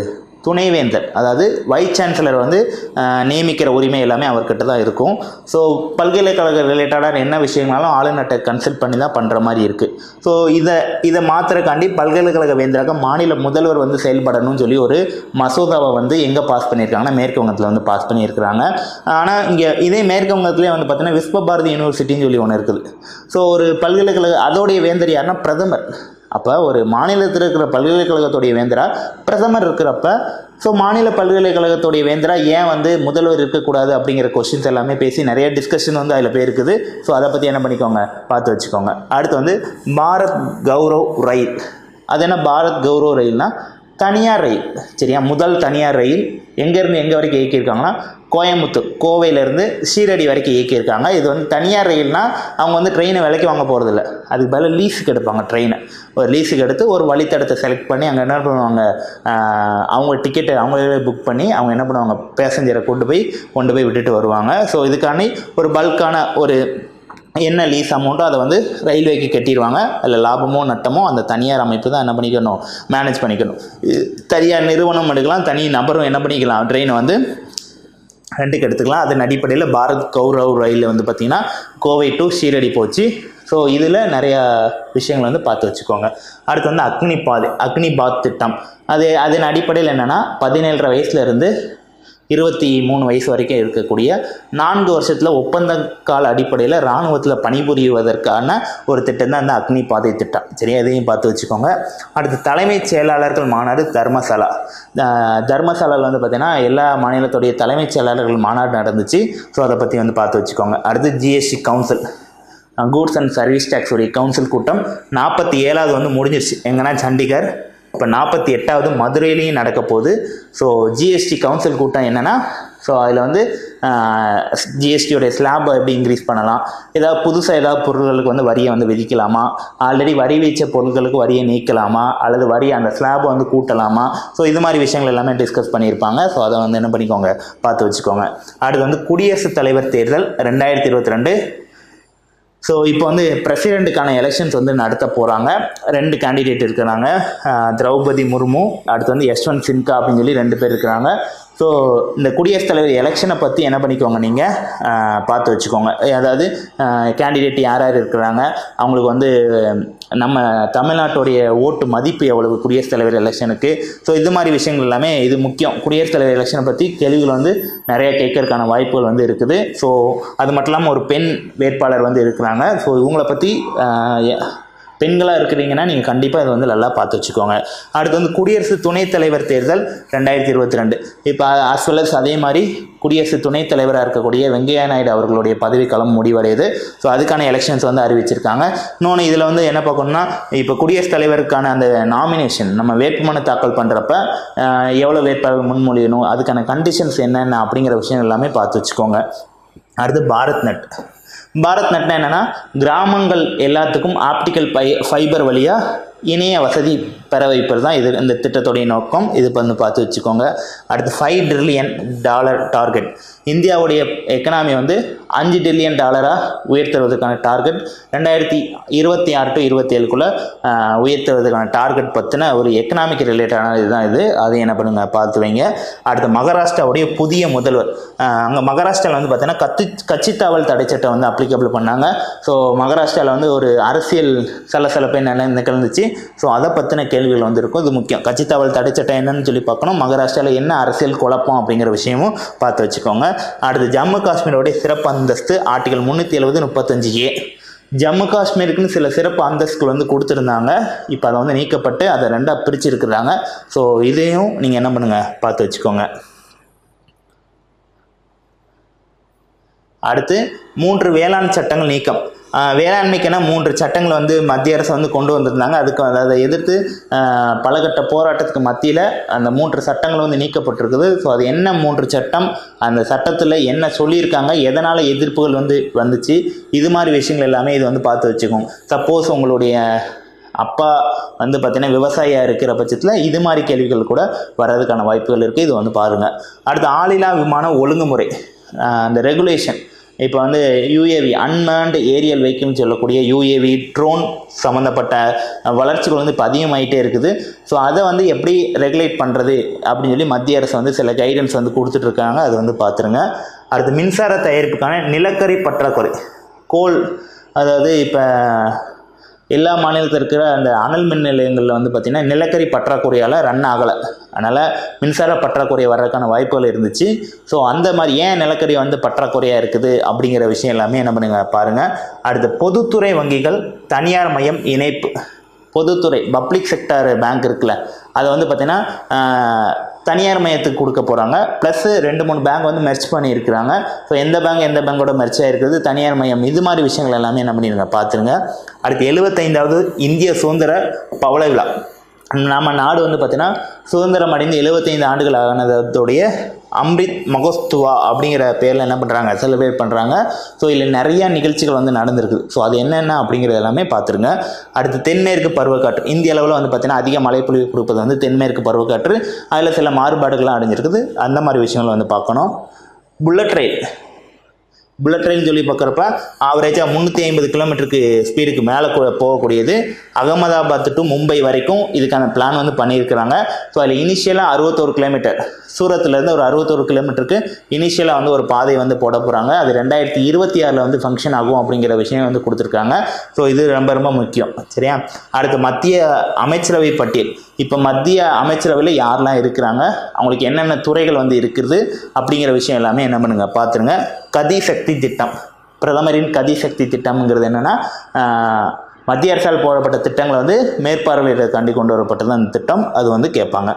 துணைவேந்தர் அதாவது வைஸ் சான்சலர் வந்து ஆஹ், நியமிக்கிற உரிமை எல்லாமே அவர்கிட்ட தான் இருக்கும் ஸோ பல்கலைக்கழக ரிலேட்டடான என்ன விஷயங்களாலும் ஆளுநர்கிட்ட கன்சல்ட் பண்ணி தான் பண்ணுற மாதிரி இருக்குது ஸோ இதை இதை மாத்திரக்காண்டி பல்கலைக்கழக வேந்தராக மாநில முதல்வர் வந்து செயல்படணும்னு சொல்லி ஒரு மசோதாவை வந்து எங்கே பாஸ் பண்ணியிருக்காங்கன்னா மேற்கு வங்கத்தில் வந்து பாஸ் பண்ணியிருக்கிறாங்க ஆனால் இங்கே இதே மேற்கு வங்கத்திலே வந்து பார்த்தீங்கன்னா விஸ்வபாரதி யூனிவர்சிட்டின்னு சொல்லி ஒன்று இருக்குது ஸோ ஒரு பல்கலைக்கழக அதோடைய வேந்தர் யாருன்னா பிரதமர் அப்போ ஒரு மாநிலத்தில் இருக்கிற பல்கலைக்கழகத்துடைய வேந்தரா பிரதமர் இருக்கிறப்ப ஸோ மாநில பல்கலைக்கழகத்துடைய வேந்தரா ஏன் வந்து முதல்வர் இருக்கக்கூடாது அப்படிங்கிற கொஸ்டின்ஸ் எல்லாமே பேசி நிறைய டிஸ்கஷன் வந்து அதில் போயிருக்குது ஸோ அதை பற்றி என்ன பண்ணிக்கோங்க பார்த்து வச்சுக்கோங்க அடுத்து வந்து பாரத் கௌரவ் ரயில் அது என்ன பாரத் கௌரவ் ரயில்னா தனியார் ரயில் சரியா முதல் தனியார் ரயில் எங்கேருந்து எங்கே வரைக்கும் இயக்கியிருக்காங்கன்னா கோயம்புத்தூர் கோவையிலேருந்து ஷீரடி வரைக்கும் இயக்கியிருக்காங்க இது வந்து தனியார் ரயில்னா அவங்க வந்து ட்ரெயினை விலைக்கு வாங்க போகிறதில்ல அதுக்கு பதில் லீஸுக்கு எடுப்பாங்க ட்ரெயினை ஒரு லீஸுக்கு எடுத்து ஒரு வழித்தடத்தை செலக்ட் பண்ணி அங்கே என்ன பண்ணுவாங்க ஆஹ், அவங்க டிக்கெட்டை அவங்களே புக் பண்ணி அவங்க என்ன பண்ணுவாங்க பேசஞ்சரை கொண்டு போய் கொண்டு போய் விட்டுட்டு வருவாங்க ஸோ இதுக்காண்டி ஒரு பல்கான ஒரு என்ன லீஸ் அமௌண்ட்டோ அதை வந்து ரயில்வேக்கு கட்டிடுவாங்க அதில் லாபமோ நட்டமோ அந்த தனியார் அமைப்பு தான் என்ன பண்ணிக்கணும் மேனேஜ் பண்ணிக்கணும் இது தனியார் நிறுவனம் எடுக்கலாம் தனி நபரும் என்ன பண்ணிக்கலாம் ட்ரெயினை வந்து ரெண்டுக்கு எடுத்துக்கலாம் அதன் அடிப்படையில் பாரத் கௌரவ் ரயில் வந்து பார்த்திங்கன்னா கோவை டு ஷீரடி போச்சு ஸோ இதில் நிறையா விஷயங்கள் வந்து பார்த்து வச்சுக்கோங்க அடுத்து வந்து அக்னி பாதை அக்னி பாத் திட்டம் அது அதன் அடிப்படையில் என்னென்னா பதினேழரை வயசுலேருந்து இருபத்தி மூணு வயசு வரைக்கும் இருக்கக்கூடிய நான்கு வருஷத்தில் ஒப்பந்த கால அடிப்படையில் இராணுவத்தில் பணிபுரிவதற்கான ஒரு திட்டம் தான் இந்த அக்னி பாதை திட்டம் சரியா இதையும் பார்த்து வச்சுக்கோங்க அடுத்து தலைமைச் செயலாளர்கள் மாநாடு தர்மசாலா அஹ் தர்மசாலாவில் வந்து பார்த்திங்கன்னா எல்லா மாநிலத்துடைய தலைமைச் செயலாளர்கள் மாநாடு நடந்துச்சு ஸோ அதை பற்றி வந்து பார்த்து வச்சுக்கோங்க அடுத்து GST council goods and service tax உடைய கவுன்சில் கூட்டம் நாற்பத்தி ஏழாவது வந்து முடிஞ்சிருச்சு எங்கன்னா சண்டிகர் இப்போ நாற்பத்தி எட்டாவது மதுரையிலையும் நடக்க போகுது ஸோ ஜிஎஸ்டி கவுன்சில் கூட்டம் என்னென்னா ஸோ அதில் வந்து ஜிஎஸ்டியோடைய ஸ்லாபை எப்படி இன்க்ரீஸ் பண்ணலாம் ஏதாவது புதுசாக ஏதாவது பொருட்களுக்கு வந்து வரியை வந்து விதிக்கலாமா ஆல்ரெடி வரி வைச்ச பொருட்களுக்கு வரியை நீக்கலாமா அல்லது வரி அந்த ஸ்லாபை வந்து கூட்டலாமா ஸோ இது மாதிரி விஷயங்கள் எல்லாமே டிஸ்கஸ் பண்ணியிருப்பாங்க ஸோ அதை வந்து என்ன பண்ணிக்கோங்க பார்த்து வச்சுக்கோங்க அடுத்து வந்து குடியரசுத் தலைவர் தேர்தல் ரெண்டாயிரத்தி இருபத்தி ரெண்டு ஸோ இப்போ வந்து பிரசிடெண்ட்டுக்கான எலெக்ஷன்ஸ் வந்து நடத்த போகிறாங்க ரெண்டு கேண்டிடேட் இருக்கிறாங்க அஹ் திரௌபதி முர்மு அடுத்து வந்து யஷ்வந்த் சின்கா அப்படின்னு சொல்லி ரெண்டு பேர் இருக்கிறாங்க ஸோ இந்த குடியரசுத் தலைவர் எலெக்ஷனை பற்றி என்ன பண்ணிக்கோங்க நீங்கள் பார்த்து வச்சுக்கோங்க அதாவது கேண்டிடேட் யார் யார் இருக்கிறாங்க அவங்களுக்கு வந்து நம்ம தமிழ்நாட்டுடைய ஓட்டு மதிப்பு எவ்வளவு குடியரசுத் தலைவர் எலெக்ஷனுக்கு ஸோ இது மாதிரி விஷயங்கள் எல்லாமே இது முக்கியம் குடியரசுத் தலைவர் எலெக்ஷனை பற்றி கேள்விகள் வந்து நிறைய கேட்கறதுக்கான வாய்ப்புகள் வந்து இருக்குது ஸோ அது மட்டும் இல்லாமல் ஒரு பெண் வேட்பாளர் வந்து இருக்கிறாங்க ஸோ இவங்களை பற்றி பெண்களாக இருக்கிறீங்கன்னா நீங்கள் கண்டிப்பாக இதை வந்து நல்லா பார்த்து வச்சுக்கோங்க அடுத்து வந்து குடியரசு துணைத் தலைவர் தேர்தல் ரெண்டாயிரத்தி இருபத்தி ரெண்டு இப்போ அஸ் வெல் அதே மாதிரி குடியரசு துணைத் தலைவராக இருக்கக்கூடிய வெங்கையா நாயுடு அவர்களுடைய பதவிக்காலம் முடிவடையுது ஸோ அதுக்கான எலெக்ஷன்ஸ் வந்து அறிவிச்சிருக்காங்க இன்னொன்று இதில் வந்து என்ன பார்க்கணும்னா இப்போ குடியரசுத் தலைவருக்கான அந்த நாமினேஷன் நம்ம வேட்புமனு தாக்கல் பண்ணுறப்ப எவ்வளோ வேட்பாளர்கள் முன்மொழியணும் அதுக்கான கண்டிஷன்ஸ் என்னென்ன அப்படிங்கிற விஷயம் எல்லாமே பார்த்து வச்சுக்கோங்க அடுத்து பாரத் நெட் பாரத் நெட்னா என்னென்னா கிராமங்கள் எல்லாத்துக்கும் ஆப்டிக்கல் பை ஃபைபர் வழியாக இணைய வசதி பெற வைப்பது தான் இது இந்த திட்டத்துடைய நோக்கம் இது வந்து பார்த்து வச்சுக்கோங்க அடுத்து ஃபைவ் ட்ரில்லியன் டாலர் டார்கெட் இந்தியாவுடைய எக்கனாமி வந்து அஞ்சு டில்லியன் டாலராக உயர்த்துவதற்கான டார்கெட் ரெண்டாயிரத்தி இருபத்தி ஆறு டு இருபத்தி ஏழுக்குள்ளே உயர்த்துவதற்கான டார்கெட் பற்றின ஒரு எக்கனாமிக் ரிலேட்டடான இதுதான் இது அதை என்ன பண்ணுங்க பார்த்து வைங்க அடுத்து மகாராஷ்டிராவுடைய புதிய முதல்வர் அங்கே மகாராஷ்டிராவில் வந்து பார்த்தீங்கன்னா கத்து கட்சித்தாவல் தடை சட்டம் வந்து அப்ளிகபிள் பண்ணாங்க ஸோ மகாராஷ்டிராவில் வந்து ஒரு அரசியல் சலசலப்பை நில நிகழ்ந்துச்சு ஸோ அதை பற்றின கேள்விகள் வந்து இருக்கும் இது முக்கியம் கட்சித்தாவல் தடை சட்டம் என்னன்னு சொல்லி பார்க்கணும் மகாராஷ்டிராவில் என்ன அரசியல் குழப்பம் அப்படிங்கிற விஷயமும் பார்த்து வச்சுக்கோங்க அடுத்து ஜம்மு காஷ்மீரோடைய சிறப்பு அந்தஸ்து ஆர்டிகல் முந்நூற்றி எழுபது முப்பத்தஞ்சு ஏ ஜம்மு காஷ்மீருக்குன்னு சில சிறப்பு அந்தஸ்துகள் வந்து கொடுத்துருந்தாங்க இப்போ அதை வந்து நீக்கப்பட்டு அதை ரெண்டாக பிரிச்சிருக்கிறாங்க ஸோ இதையும் நீங்கள் என்ன பண்ணுங்கள் பார்த்து வச்சுக்கோங்க அடுத்து மூன்று வேளாண் சட்டங்கள் நீக்கம் ஆஹ் வேளாண்மைக்கென மூன்று சட்டங்களை வந்து மத்திய அரசு வந்து கொண்டு வந்திருந்தாங்க அதுக்கு வந்து அதை எதிர்த்து ஆஹ் பலகட்ட போராட்டத்துக்கு மத்தியில் அந்த மூன்று சட்டங்கள் வந்து நீக்கப்பட்டிருக்குது ஸோ அது என்ன மூன்று சட்டம் அந்த சட்டத்தில் என்ன சொல்லியிருக்காங்க எதனால் எதிர்ப்புகள் வந்து வந்துச்சு இது மாதிரி விஷயங்கள் எல்லாமே இது வந்து பார்த்து வச்சுக்கோங்க சப்போஸ் உங்களுடைய அப்பா வந்து பார்த்தீங்கன்னா விவசாயியாக இருக்கிற பட்சத்தில் இது மாதிரி கேள்விகள் கூட வர்றதுக்கான வாய்ப்புகள் இருக்குது இது வந்து பாருங்கள் அடுத்து ஆளில்லா விமான ஒழுங்குமுறை ஆஹ் அந்த ரெகுலேஷன் இப்போ வந்து யூஏவி அன்மேன்டு ஏரியல் வெஹிக்கிள்னு சொல்லக்கூடிய யூஏவி ட்ரோன் சம்மந்தப்பட்ட வளர்ச்சிகள் வந்து இப்போ அதிகமாகிட்டே இருக்குது ஸோ அதை வந்து எப்படி ரெகுலேட் பண்ணுறது அப்படின்னு சொல்லி மத்திய அரசு வந்து சில கைடன்ஸ் வந்து கொடுத்துட்ருக்காங்க அது வந்து பார்த்துருங்க அடுத்து மின்சார தயாரிப்புக்கான நிலக்கரி பற்றாக்குறை கோல் அதாவது இப்போ எல்லா மாநிலத்தில் இருக்கிற அந்த அனல் மின் நிலையங்களில் வந்து பார்த்திங்கன்னா நிலக்கரி பற்றாக்குறையால் ரன் ஆகலை அதனால் மின்சார பற்றாக்குறை வர்றதுக்கான வாய்ப்புகள் இருந்துச்சு ஸோ அந்த மாதிரி ஏன் நிலக்கரி வந்து பற்றாக்குறையாக இருக்குது அப்படிங்கிற விஷயம் எல்லாமே என்ன பண்ணுங்க பாருங்கள் அடுத்து பொதுத்துறை வங்கிகள் தனியார் மயம் இணைப்பு பொதுத்துறை பப்ளிக் செக்டார் பேங்க் இருக்குல்ல அதை வந்து பார்த்திங்கன்னா ஆஹ், தனியார் மையத்துக்கு கொடுக்க போகிறாங்க ப்ளஸ் ரெண்டு மூணு பேங்க் வந்து மெர்ச் பண்ணியிருக்கிறாங்க ஸோ எந்த பேங்க் எந்த பேங்கோட மெர்ச் ஆகிருக்குது தனியார் மையம் இது மாதிரி விஷயங்கள் எல்லாமே என்ன பண்ணிடுங்க பார்த்துருங்க அடுத்து எழுபத்தைந்தாவது இந்திய சுதந்திர பவள விழா நம்ம நாடு வந்து பார்த்திங்கன்னா சுதந்திரம் அடைந்து எழுபத்தைந்து ஆண்டுகள் ஆனதோடைய அம்ரித் மகோத்சுவா அப்படிங்கிற பேரில் என்ன பண்ணுறாங்க செலிப்ரேட் பண்ணுறாங்க ஸோ இதில் நிறையா நிகழ்ச்சிகள் வந்து நடந்திருக்குது ஸோ அது என்னென்ன அப்படிங்கிறது எல்லாமே பார்த்துருங்க அடுத்து தென்மேற்கு பருவக்காற்று இந்திய அளவில் வந்து பார்த்திங்கன்னா அதிக மழைப்பொழிவு கொடுப்பது வந்து தென்மேற்கு பருவக்காற்று அதில் சில மாறுபாடுகள்லாம் அடைஞ்சிருக்குது அந்த மாதிரி விஷயங்கள் வந்து பார்க்கணும் புல்லட் ரயில் புல்லட் ட்ரெயின் சொல்லி பார்க்குறப்ப ஆவரேஜாக முந்நூற்றி ஐம்பது கிலோமீட்டருக்கு ஸ்பீடுக்கு மேலே போகக்கூடியது அகமதாபாத் டு மும்பை வரைக்கும் இதுக்கான பிளான் வந்து பண்ணியிருக்கிறாங்க ஸோ அதில் இனிஷியலாக அறுபத்தோரு கிலோமீட்டர் சூரத்துலேருந்து ஒரு அறுபத்தோரு கிலோமீட்டருக்கு இனிஷியலாக வந்து ஒரு பாதை வந்து போட போகிறாங்க அது ரெண்டாயிரத்தி இருபத்தி ஆறில் வந்து ஃபங்க்ஷன் ஆகும் அப்படிங்கிற விஷயம் வந்து கொடுத்துருக்காங்க ஸோ இது ரொம்ப ரொம்ப முக்கியம் சரியா அடுத்து மத்திய அமைச்சரவை பட்டியல் இப்போ மத்திய அமைச்சரவையில் யாரெல்லாம் இருக்கிறாங்க அவங்களுக்கு என்னென்ன துறைகள் வந்து இருக்குது அப்படிங்கிற விஷயம் எல்லாமே என்ன பண்ணுங்க பார்த்துருங்க கதி சக்தி திட்டம் பிரதமரின் கதி சக்தி திட்டம்ங்கிறது என்னென்னா மத்திய அரசால் போடப்பட்ட திட்டங்களை வந்து மேற்பார்வையிடக்காண்டி கொண்டு வரப்பட்டது அந்த திட்டம் அது வந்து கேட்பாங்க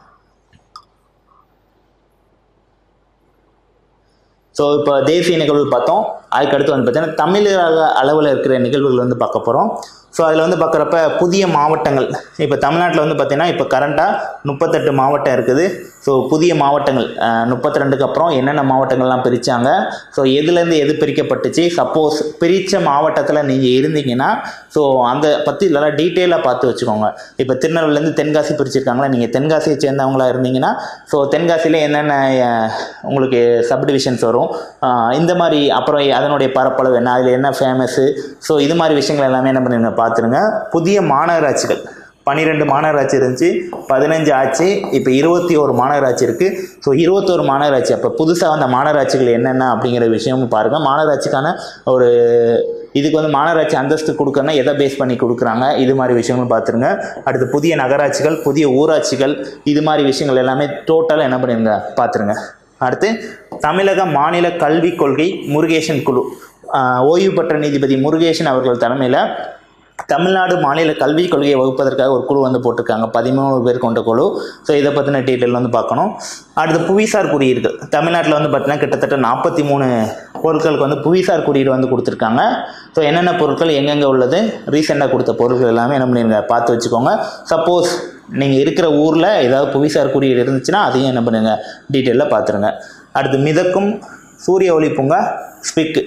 ஸோ இப்போ தேசிய நிகழ்வு பார்த்தோம் அதுக்கடுத்து வந்து பார்த்தீங்கன்னா தமிழக அளவில் இருக்கிற நிகழ்வுகள் வந்து பார்க்க போகிறோம் ஸோ அதில் வந்து பார்க்குறப்ப புதிய மாவட்டங்கள் இப்போ தமிழ்நாட்டில் வந்து பார்த்திங்கன்னா இப்போ கரண்ட்டாக முப்பத்தெட்டு மாவட்டம் இருக்குது ஸோ புதிய மாவட்டங்கள் முப்பத்தி ரெண்டுக்கு அப்புறம் என்னென்ன மாவட்டங்கள்லாம் பிரித்தாங்க ஸோ எதுலேருந்து எது பிரிக்கப்பட்டுச்சு சப்போஸ் பிரித்த மாவட்டத்தில் நீங்கள் இருந்தீங்கன்னா ஸோ அந்த பற்றி இதெல்லாம் டீட்டெயிலாக பார்த்து வச்சுக்கோங்க இப்போ திருநெல்வேலிலேருந்து தென்காசி பிரிச்சிருக்காங்களா நீங்கள் தென்காசியை சேர்ந்தவங்களா இருந்தீங்கன்னா ஸோ தென்காசியில் என்னென்ன அஹ், உங்களுக்கு சப்டிவிஷன்ஸ் வரும் அஹ், இந்த மாதிரி அப்புறம் அதனுடைய பரப்பளவு என்ன அதில் என்ன ஃபேமஸ்ஸு ஸோ இது மாதிரி விஷயங்கள் எல்லாமே என்ன பண்ணுங்க பார்த்துருங்க புதிய மாநகராட்சிகள் பன்னிரெண்டு மாநகராட்சி இருந்துச்சு பதினஞ்சு ஆச்சு இப்போ இருபத்தி ஒரு மாநகராட்சி இருக்குது ஸோ இருபத்தோரு மாநகராட்சி அப்போ புதுசாக வந்த மாநகராட்சிகள் என்னென்ன அப்படிங்கிற விஷயமும் பாருங்கள் மாநகராட்சிக்கான ஒரு இதுக்கு வந்து மாநகராட்சி அந்தஸ்து கொடுக்கறனா எதை பேஸ் பண்ணி கொடுக்குறாங்க இது மாதிரி விஷயங்களும் பார்த்துருங்க அடுத்து புதிய நகராட்சிகள் புதிய ஊராட்சிகள் இது மாதிரி விஷயங்கள் எல்லாமே டோட்டலாக என்ன பண்ணிருங்க பார்த்துருங்க அடுத்து தமிழக மாநில கல்விக் கொள்கை முருகேசன் குழு ஆஹ் ஓய்வு பெற்ற நீதிபதி முருகேசன் அவர்கள் தலைமையில் தமிழ்நாடு மாநில கல்விக் கொள்கையை வகுப்பதற்காக ஒரு குழு வந்து போட்டிருக்காங்க பதிமூணு பேர் கொண்ட குழு ஸோ இதை பற்றின டீட்டெயில் வந்து பார்க்கணும் அடுத்து புவிசார் குறியீடுகள் தமிழ்நாட்டில் வந்து பார்த்தீங்கன்னா கிட்டத்தட்ட நாற்பத்தி மூணு பொருட்களுக்கு வந்து புவிசார் குறியீடு வந்து கொடுத்துருக்காங்க ஸோ என்னென்ன பொருட்கள் எங்கெங்கே உள்ளது ரீசெண்டாக கொடுத்த பொருட்கள் எல்லாமே என்ன பண்ணிருங்க பார்த்து வச்சுக்கோங்க சப்போஸ் நீங்கள் இருக்கிற ஊரில் ஏதாவது புவிசார் குறியீடு இருந்துச்சுன்னா அதையும் என்ன பண்ணுங்க டீட்டெயிலில் பார்த்துருங்க அடுத்து மிதக்கும் சூரிய ஒளி பூங்கா ஸ்பிக்கு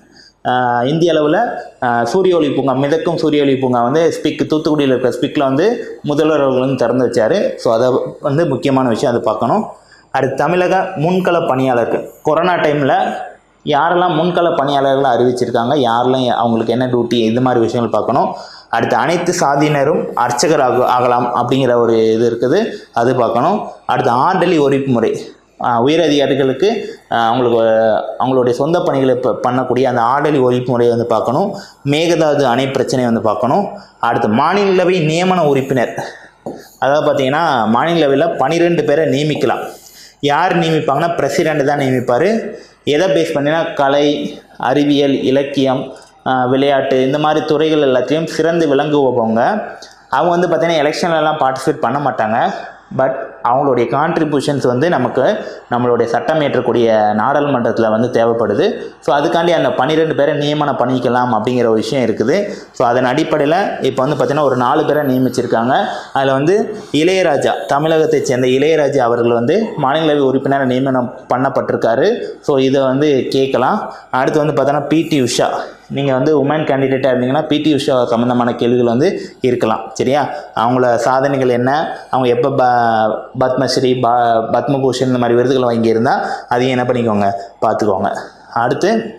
ஆஹ் இந்திய அளவில் ஆஹ் சூரிய ஒளி பூங்கா மிதக்கும் சூரிய ஒளி பூங்கா வந்து ஸ்பிக் தூத்துக்குடியில் இருக்கிற ஸ்பிக்கில் வந்து முதல்வர் அவர்கள் வந்து திறந்து வச்சார் ஸோ அதை வந்து முக்கியமான விஷயம் அதை பார்க்கணும் அடுத்து தமிழக முன்கள பணியாளர்கள் கொரோனா டைமில் யாரெல்லாம் முன்கள பணியாளர்கள் அறிவிச்சிருக்காங்க யாரெல்லாம் அவங்களுக்கு என்ன டியூட்டி இது மாதிரி விஷயங்கள் பார்க்கணும் அடுத்து அனைத்து சாதியினரும் அர்ச்சகர் ஆக ஆகலாம் அப்படிங்கிற ஒரு இது இருக்குது அது பார்க்கணும் அடுத்து ஆண்டலி ஒழிப்பு முறை ஆஹ் உயர் அதிகாரிகளுக்கு ஆஹ் அவங்களுக்கு அஹ் அவங்களுடைய சொந்த பணிகளை இப்போ பண்ணக்கூடிய அந்த ஆடலி ஒழிப்பு முறையை வந்து பார்க்கணும் மேகதாது அணை பிரச்சனையை வந்து பார்க்கணும் அடுத்து மாநிலவை நியமன உறுப்பினர் அதாவது பார்த்தீங்கன்னா மாநிலவையில் பன்னிரெண்டு பேரை நியமிக்கலாம் யார் நியமிப்பாங்கன்னா பிரசிடெண்ட் தான் நியமிப்பார் எதை பேஸ் பண்ணினா கலை அறிவியல் இலக்கியம் ஆஹ் விளையாட்டு இந்த மாதிரி துறைகள் எல்லாத்தையும் சிறந்து விளங்குபவங்க அவங்க வந்து பார்த்திங்கன்னா எலெக்ஷன்லலாம் பார்ட்டிசிபேட் பண்ண மாட்டாங்க பட் அவங்களுடைய கான்ட்ரிபியூஷன்ஸ் வந்து நமக்கு நம்மளுடைய சட்டம் இயற்றக்கூடிய நாடாளுமன்றத்தில் வந்து தேவைப்படுது ஸோ அதுக்காண்டி அந்த பன்னிரெண்டு பேரை நியமனம் பண்ணிக்கலாம் அப்படிங்கிற ஒரு விஷயம் இருக்குது ஸோ அதன் அடிப்படையில் இப்போ வந்து பார்த்திங்கன்னா ஒரு நாலு பேரை நியமிச்சிருக்காங்க அதில் வந்து இளையராஜா தமிழகத்தைச் சேர்ந்த இளையராஜா அவர்கள் வந்து மாநிலங்களவை உறுப்பினர் நியமனம் பண்ணப்பட்டிருக்காரு ஸோ இதை வந்து கேட்கலாம் அடுத்து வந்து பார்த்தோன்னா பிடி உஷா நீங்கள் வந்து உமன் கேண்டிடேட்டாக இருந்தீங்கன்னா பிடி உஷா சம்மந்தமான கேள்விகள் வந்து இருக்கலாம் சரியா அவங்கள சாதனைகள் என்ன அவங்க எப்போ ப பத்மஸ்ரீ ப பத்மபூஷன் இந்த மாதிரி விருதுகள் வாங்கியிருந்தால் அதையும் என்ன பண்ணிக்கோங்க பார்த்துக்கோங்க அடுத்து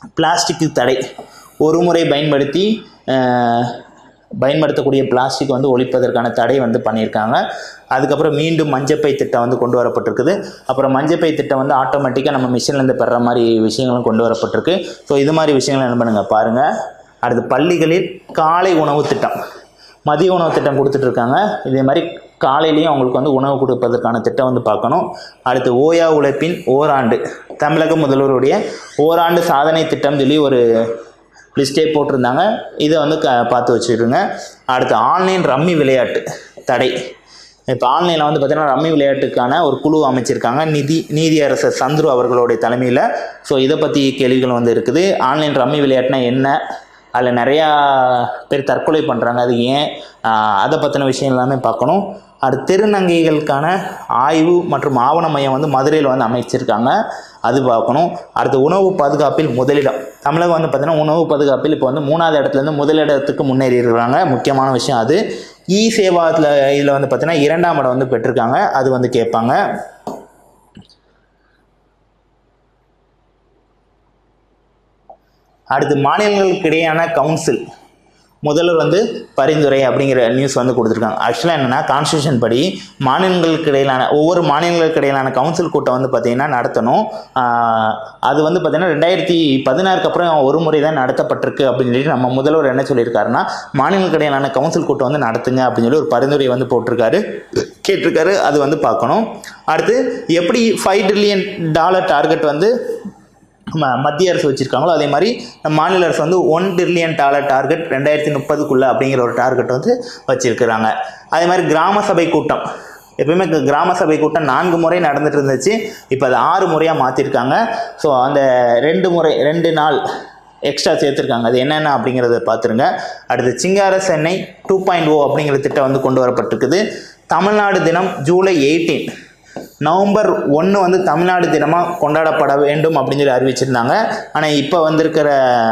பிளாஸ்டிக்கு தடை ஒரு முறை பயன்படுத்தி அஹ், பயன்படுத்தக்கூடிய பிளாஸ்டிக் வந்து ஒழிப்பதற்கான தடை வந்து பண்ணியிருக்காங்க அதுக்கப்புறம் மீண்டும் மஞ்சப்பை திட்டம் வந்து கொண்டு வரப்பட்டிருக்குது அப்புறம் மஞ்சப்பை திட்டம் வந்து ஆட்டோமேட்டிக்காக நம்ம மிஷின்லேருந்து பெற மாதிரி விஷயங்களும் கொண்டு வரப்பட்டிருக்கு ஸோ இது மாதிரி விஷயங்கள் என்ன பண்ணுங்கள் பாருங்கள் அடுத்து பள்ளிகளில் காலை உணவு திட்டம் மதிய உணவு திட்டம் கொடுத்துட்ருக்காங்க இதே மாதிரி காலையிலையும் அவங்களுக்கு வந்து உணவு கொடுப்பதற்கான திட்டம் வந்து பார்க்கணும் அடுத்து ஓயா உழைப்பின் ஓராண்டு தமிழக முதல்வருடைய ஓராண்டு சாதனை திட்டம் சொல்லி ஒரு லிஸ்ட்டே போட்டிருந்தாங்க இதை வந்து க பார்த்து வச்சுருங்க அடுத்து ஆன்லைன் ரம்மி விளையாட்டு தடை இப்போ ஆன்லைனில் வந்து பார்த்திங்கன்னா ரம்மி விளையாட்டுக்கான ஒரு குழு அமைச்சிருக்காங்க நிதி நீதியரசர் சந்துரு அவர்களுடைய தலைமையில் ஸோ இதை பற்றி கேள்விகள் வந்து இருக்குது ஆன்லைன் ரம்மி விளையாட்டுனா என்ன அதில் நிறையா பேர் தற்கொலை பண்ணுறாங்க அது ஏன் ஆஹ் அதை பற்றின விஷயம் எல்லாமே பார்க்கணும் அடுத்து திருநங்கைகளுக்கான ஆய்வு மற்றும் ஆவண மையம் வந்து மதுரையில் வந்து அமைச்சிருக்காங்க அது பார்க்கணும் அடுத்து உணவு பாதுகாப்பில் முதலிடம் தமிழகம் வந்து பார்த்திங்கன்னா உணவு பாதுகாப்பில் இப்போ வந்து மூணாவது இடத்துலேருந்து முதலிடத்துக்கு முன்னேறி இருக்கிறாங்க முக்கியமான விஷயம் அது இ சேவாத்தில் இதில் வந்து பார்த்திங்கன்னா இரண்டாம் இடம் வந்து பெற்றிருக்காங்க அது வந்து கேட்பாங்க அடுத்து மாநிலங்களுக்கு இடையான கவுன்சில் முதல்வர் வந்து பரிந்துரை அப்படிங்கிற நியூஸ் வந்து கொடுத்துருக்காங்க ஆக்சுவலாக என்னென்னா கான்ஸ்டியூஷன் படி மாநிலங்களுக்கு இடையிலான ஒவ்வொரு மாநிலங்களுக்கு இடையிலான கவுன்சில் கூட்டம் வந்து பார்த்திங்கன்னா நடத்தணும் ஆஹ் அது வந்து பார்த்திங்கன்னா ரெண்டாயிரத்தி பதினாறுக்கு அப்புறம் ஒரு முறை தான் நடத்தப்பட்டிருக்கு அப்படின்னு சொல்லி நம்ம முதல்வர் என்ன சொல்லியிருக்காருன்னா மாநிலங்களுக்கு இடையிலான கவுன்சில் கூட்டம் வந்து நடத்துங்க அப்படின்னு சொல்லி ஒரு பரிந்துரை வந்து போட்டிருக்காரு கேட்டிருக்காரு அது வந்து பார்க்கணும் அடுத்து எப்படி ஃபைவ் ட்ரில்லியன் டாலர் டார்கெட் வந்து ம மத்திய அரசு வச்சுருக்காங்களோ அதே மாதிரி நம்ம மாநில அரசு வந்து ஒன் ட்ரில்லியன் டாலர் டார்கெட் ரெண்டாயிரத்தி முப்பதுக்குள்ளே அப்படிங்கிற ஒரு டார்கெட் வந்து வச்சுருக்கிறாங்க அதே மாதிரி கிராம சபை கூட்டம் எப்பயுமே க- கிராம சபை கூட்டம் நான்கு முறை நடந்துட்டு இருந்துச்சு இப்போ அது ஆறு முறையாக மாற்றிருக்காங்க ஸோ அந்த ரெண்டு முறை ரெண்டு நாள் எக்ஸ்ட்ரா சேர்த்துருக்காங்க அது என்னென்ன அப்படிங்கிறத பார்த்துருங்க அடுத்து சிங்கார சென்னை டூ பாயிண்ட் ஓ அப்படிங்கிற திட்டம் வந்து கொண்டு வரப்பட்டிருக்குது தமிழ்நாடு தினம் ஜூலை எயிட்டீன் நவம்பர் ஒன்று வந்து தமிழ்நாடு தினமாக கொண்டாடப்பட வேண்டும் அப்படின்னு சொல்லி அறிவிச்சிருந்தாங்க ஆனால் இப்போ வந்திருக்கிற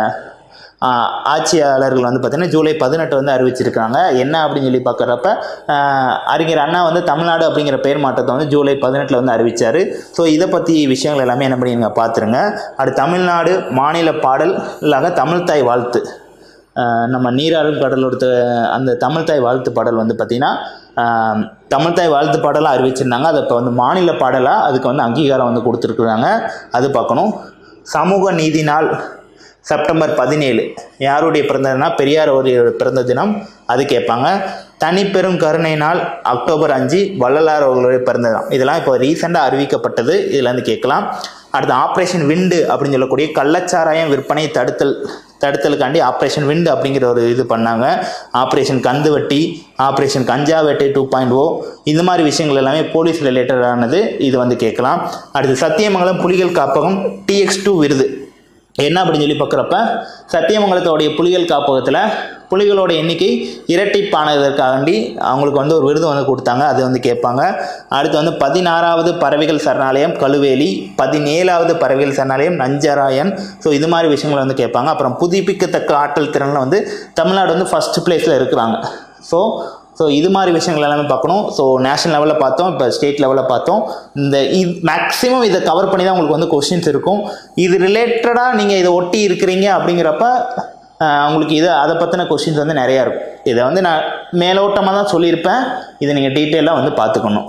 ஆ, ஆட்சியாளர்கள் வந்து பார்த்திங்கன்னா ஜூலை பதினெட்டு வந்து அறிவிச்சிருக்காங்க என்ன அப்படின்னு சொல்லி பார்க்குறப்ப அறிஞர் அண்ணா வந்து தமிழ்நாடு அப்படிங்கிற பெயர் மாற்றத்தை வந்து ஜூலை பதினெட்டில் வந்து அறிவிச்சார் ஸோ இதை பற்றி விஷயங்கள் எல்லாமே என்ன பண்ணிங்க பார்த்துருங்க அடுத்து தமிழ்நாடு மாநில பாடல் இல்லாத தமிழ்தாய் வாழ்த்து ஆஹ் நம்ம நீராறும் கடலோட த- அந்த தமிழ்தாய் வாழ்த்து பாடல் வந்து பார்த்திங்கன்னா ஆஹ் தமிழ்தாய் வாழ்த்து பாடலாக அறிவிச்சிருந்தாங்க அதை இப்போ வந்து மாநில பாடலாக அதுக்கு வந்து அங்கீகாரம் வந்து கொடுத்துருக்குறாங்க அது பார்க்கணும் சமூக நீதி நாள் செப்டம்பர் பதினேழு யாருடைய பிறந்ததுனா பெரியார் அவருடைய பிறந்த தினம் அது கேட்பாங்க தனிப்பெரும் கருணை நாள் அக்டோபர் அஞ்சு வள்ளலார் அவர்களுடைய பிறந்த தினம் இதெல்லாம் இப்போ ரீசெண்டாக அறிவிக்கப்பட்டது இதில் வந்து கேட்கலாம் அடுத்து ஆப்ரேஷன் விண்டு அப்படின்னு சொல்லக்கூடிய கள்ளச்சாராயம் விற்பனை தடுத்தல் தடுத்தலுக்காண்டி ஆப்ரேஷன் விண்டு அப்படிங்கிற ஒரு இது பண்ணாங்க ஆப்ரேஷன் கந்து வெட்டி ஆப்ரேஷன் கஞ்சா வெட்டி டூ பாயிண்ட் ஓ இந்த மாதிரி விஷயங்கள் எல்லாமே போலீஸ் ரிலேட்டடானது இது வந்து கேட்கலாம் அடுத்து சத்தியமங்கலம் புலிகள் காப்பகம் டிஎக்ஸ் டூ விருது என்ன அப்படின்னு சொல்லி பார்க்குறப்ப சத்தியமங்கலத்தோடைய புலிகள் காப்பகத்தில் புலிகளோட எண்ணிக்கை இரட்டிப்பானதற்காண்டி அவங்களுக்கு வந்து ஒரு விருது வந்து கொடுத்தாங்க அது வந்து கேட்பாங்க அடுத்து வந்து பதினாறாவது பறவைகள் சரணாலயம் கழுவேலி பதினேழாவது பறவைகள் சரணாலயம் நஞ்சராயன் ஸோ இது மாதிரி விஷயங்களை வந்து கேட்பாங்க அப்புறம் புதுப்பிக்கத்தக்க ஆற்றல் திறனில் வந்து தமிழ்நாடு வந்து ஃபஸ்ட் பிளேஸில் இருக்கிறாங்க ஸோ ஸோ இது மாதிரி விஷயங்கள் எல்லாமே பார்க்கணும் ஸோ நேஷனல் லெவலில் பார்த்தோம் இப்போ ஸ்டேட் லெவலில் பார்த்தோம் இந்த இது மேக்ஸிமம் இதை கவர் பண்ணி தான் உங்களுக்கு வந்து கொஸ்டின்ஸ் இருக்கும் இது ரிலேட்டடாக நீங்கள் இதை ஒட்டி இருக்கிறீங்க அப்படிங்கிறப்ப ஆஹ், உங்களுக்கு இதை அதை பற்றின கொஸ்டின்ஸ் வந்து நிறையா இருக்கும் இதை வந்து நான் மேலோட்டமாக தான் சொல்லியிருப்பேன் இதை நீங்கள் டீட்டெயிலாக வந்து பார்த்துக்கணும்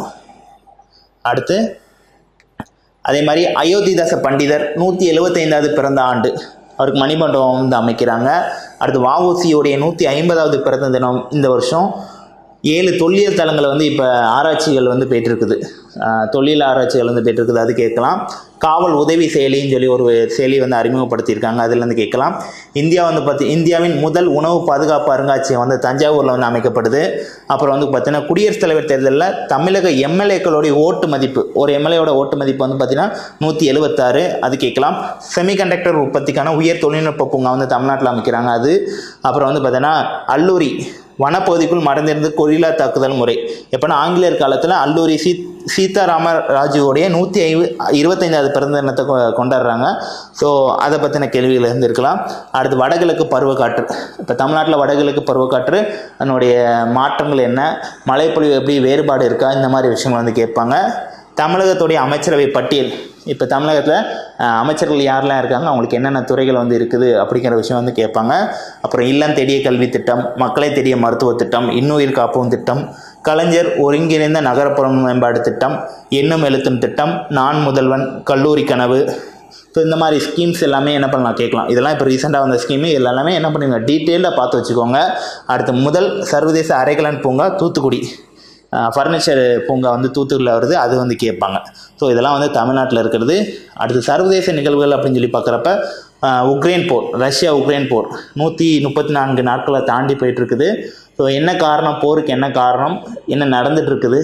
அடுத்து அதே மாதிரி அயோத்திதாச பண்டிதர் நூற்றி எழுபத்தைந்தாவது பிறந்த ஆண்டு அவருக்கு மணிமண்டபம் வந்து அமைக்கிறாங்க அடுத்து வஉசியோடைய நூற்றி ஐம்பதாவது பிறந்த தினம் இந்த வருஷம் ஏழு தொல்லியல் தலங்களை வந்து இப்போ ஆராய்ச்சிகள் வந்து போயிட்டுருக்குது ஆஹ் தொல்லியல் ஆராய்ச்சிகள் வந்து போயிட்டுருக்குது அது கேட்கலாம் காவல் உதவி செயலின்னு சொல்லி ஒரு செயலி வந்து அறிமுகப்படுத்தியிருக்காங்க அதுலேருந்து கேட்கலாம் இந்தியா வந்து பார்த்தி இந்தியாவின் முதல் உணவு பாதுகாப்பு அருங்காட்சியகம் வந்து தஞ்சாவூரில் வந்து அமைக்கப்படுது அப்புறம் வந்து பார்த்தீங்கன்னா குடியரசுத் தலைவர் தேர்தலில் தமிழக எம்எல்ஏக்களுடைய ஓட்டு மதிப்பு ஒரு எம்எல்ஏவோட ஓட்டு மதிப்பு வந்து பார்த்தீங்கன்னா நூற்றி எழுபத்தாறு அது கேட்கலாம் செமிகண்டக்டர் உற்பத்திக்கான உயர் தொழில்நுட்ப பூங்கா வந்து தமிழ்நாட்டில் அமைக்கிறாங்க அது அப்புறம் வந்து பார்த்தீங்கன்னா அல்லூரி வனப்பகுதிக்குள் மறைந்திருந்து கொரில்லா தாக்குதல் முறை எப்போனா ஆங்கிலேயர் காலத்தில் அல்லூரி சீ சீதாராம ராஜுவோடைய நூற்றி ஐ இருபத்தைந்தாவது பிறந்த தினத்தை கொ- கொண்டாடுறாங்க ஸோ அதை பற்றின கேள்விகள் இருந்து இருக்கலாம் அடுத்து வடகிழக்கு பருவக்காற்று இப்போ தமிழ்நாட்டில் வடகிழக்கு பருவக்காற்று அதனுடைய மாற்றங்கள் என்ன மழைப்பொழிவு எப்படி வேறுபாடு இருக்கா இந்த மாதிரி விஷயங்கள் வந்து கேட்பாங்க தமிழகத்துடைய அமைச்சரவை பட்டியல் இப்போ தமிழகத்தில் அஹ், அமைச்சர்கள் யாரெல்லாம் இருக்காங்க அவங்களுக்கு என்னென்ன துறைகள் வந்து இருக்குது அப்படிங்கிற விஷயம் வந்து கேட்பாங்க அப்புறம் இல்லம் தேடிய கல்வி திட்டம் மக்களை தேடிய மருத்துவ திட்டம் இன்னுயிர் காப்போம் திட்டம் கலைஞர் ஒருங்கிணைந்த நகரப்புற மேம்பாடு திட்டம் எண்ணும் எழுத்தும் திட்டம் நான் முதல்வன் கல்லூரி கனவு ஸோ இந்த மாதிரி ஸ்கீம்ஸ் எல்லாமே என்ன பண்ணலாம் கேட்கலாம் இதெல்லாம் இப்போ ரீசெண்டாக வந்த ஸ்கீமு இது எல்லாமே என்ன பண்ணுங்க டீட்டெயிலாக பார்த்து வச்சுக்கோங்க அடுத்து முதல் சர்வதேச அரைக்கலன் பூங்கா தூத்துக்குடி ஃபர்னிச்சர் பூங்கா வந்து தூத்துக்குடியில் வருது அது வந்து கேட்பாங்க ஸோ இதெல்லாம் வந்து தமிழ்நாட்டில் இருக்கிறது அடுத்து சர்வதேச நிகழ்வுகள் அப்படின்னு சொல்லி பார்க்குறப்ப ஆஹ், உக்ரைன் போர் ரஷ்யா உக்ரைன் போர் நூற்றி முப்பத்தி நான்கு நாட்களை தாண்டி போயிட்டு இருக்குது ஸோ என்ன காரணம் போருக்கு என்ன காரணம் என்ன நடந்துட்டு இருக்குது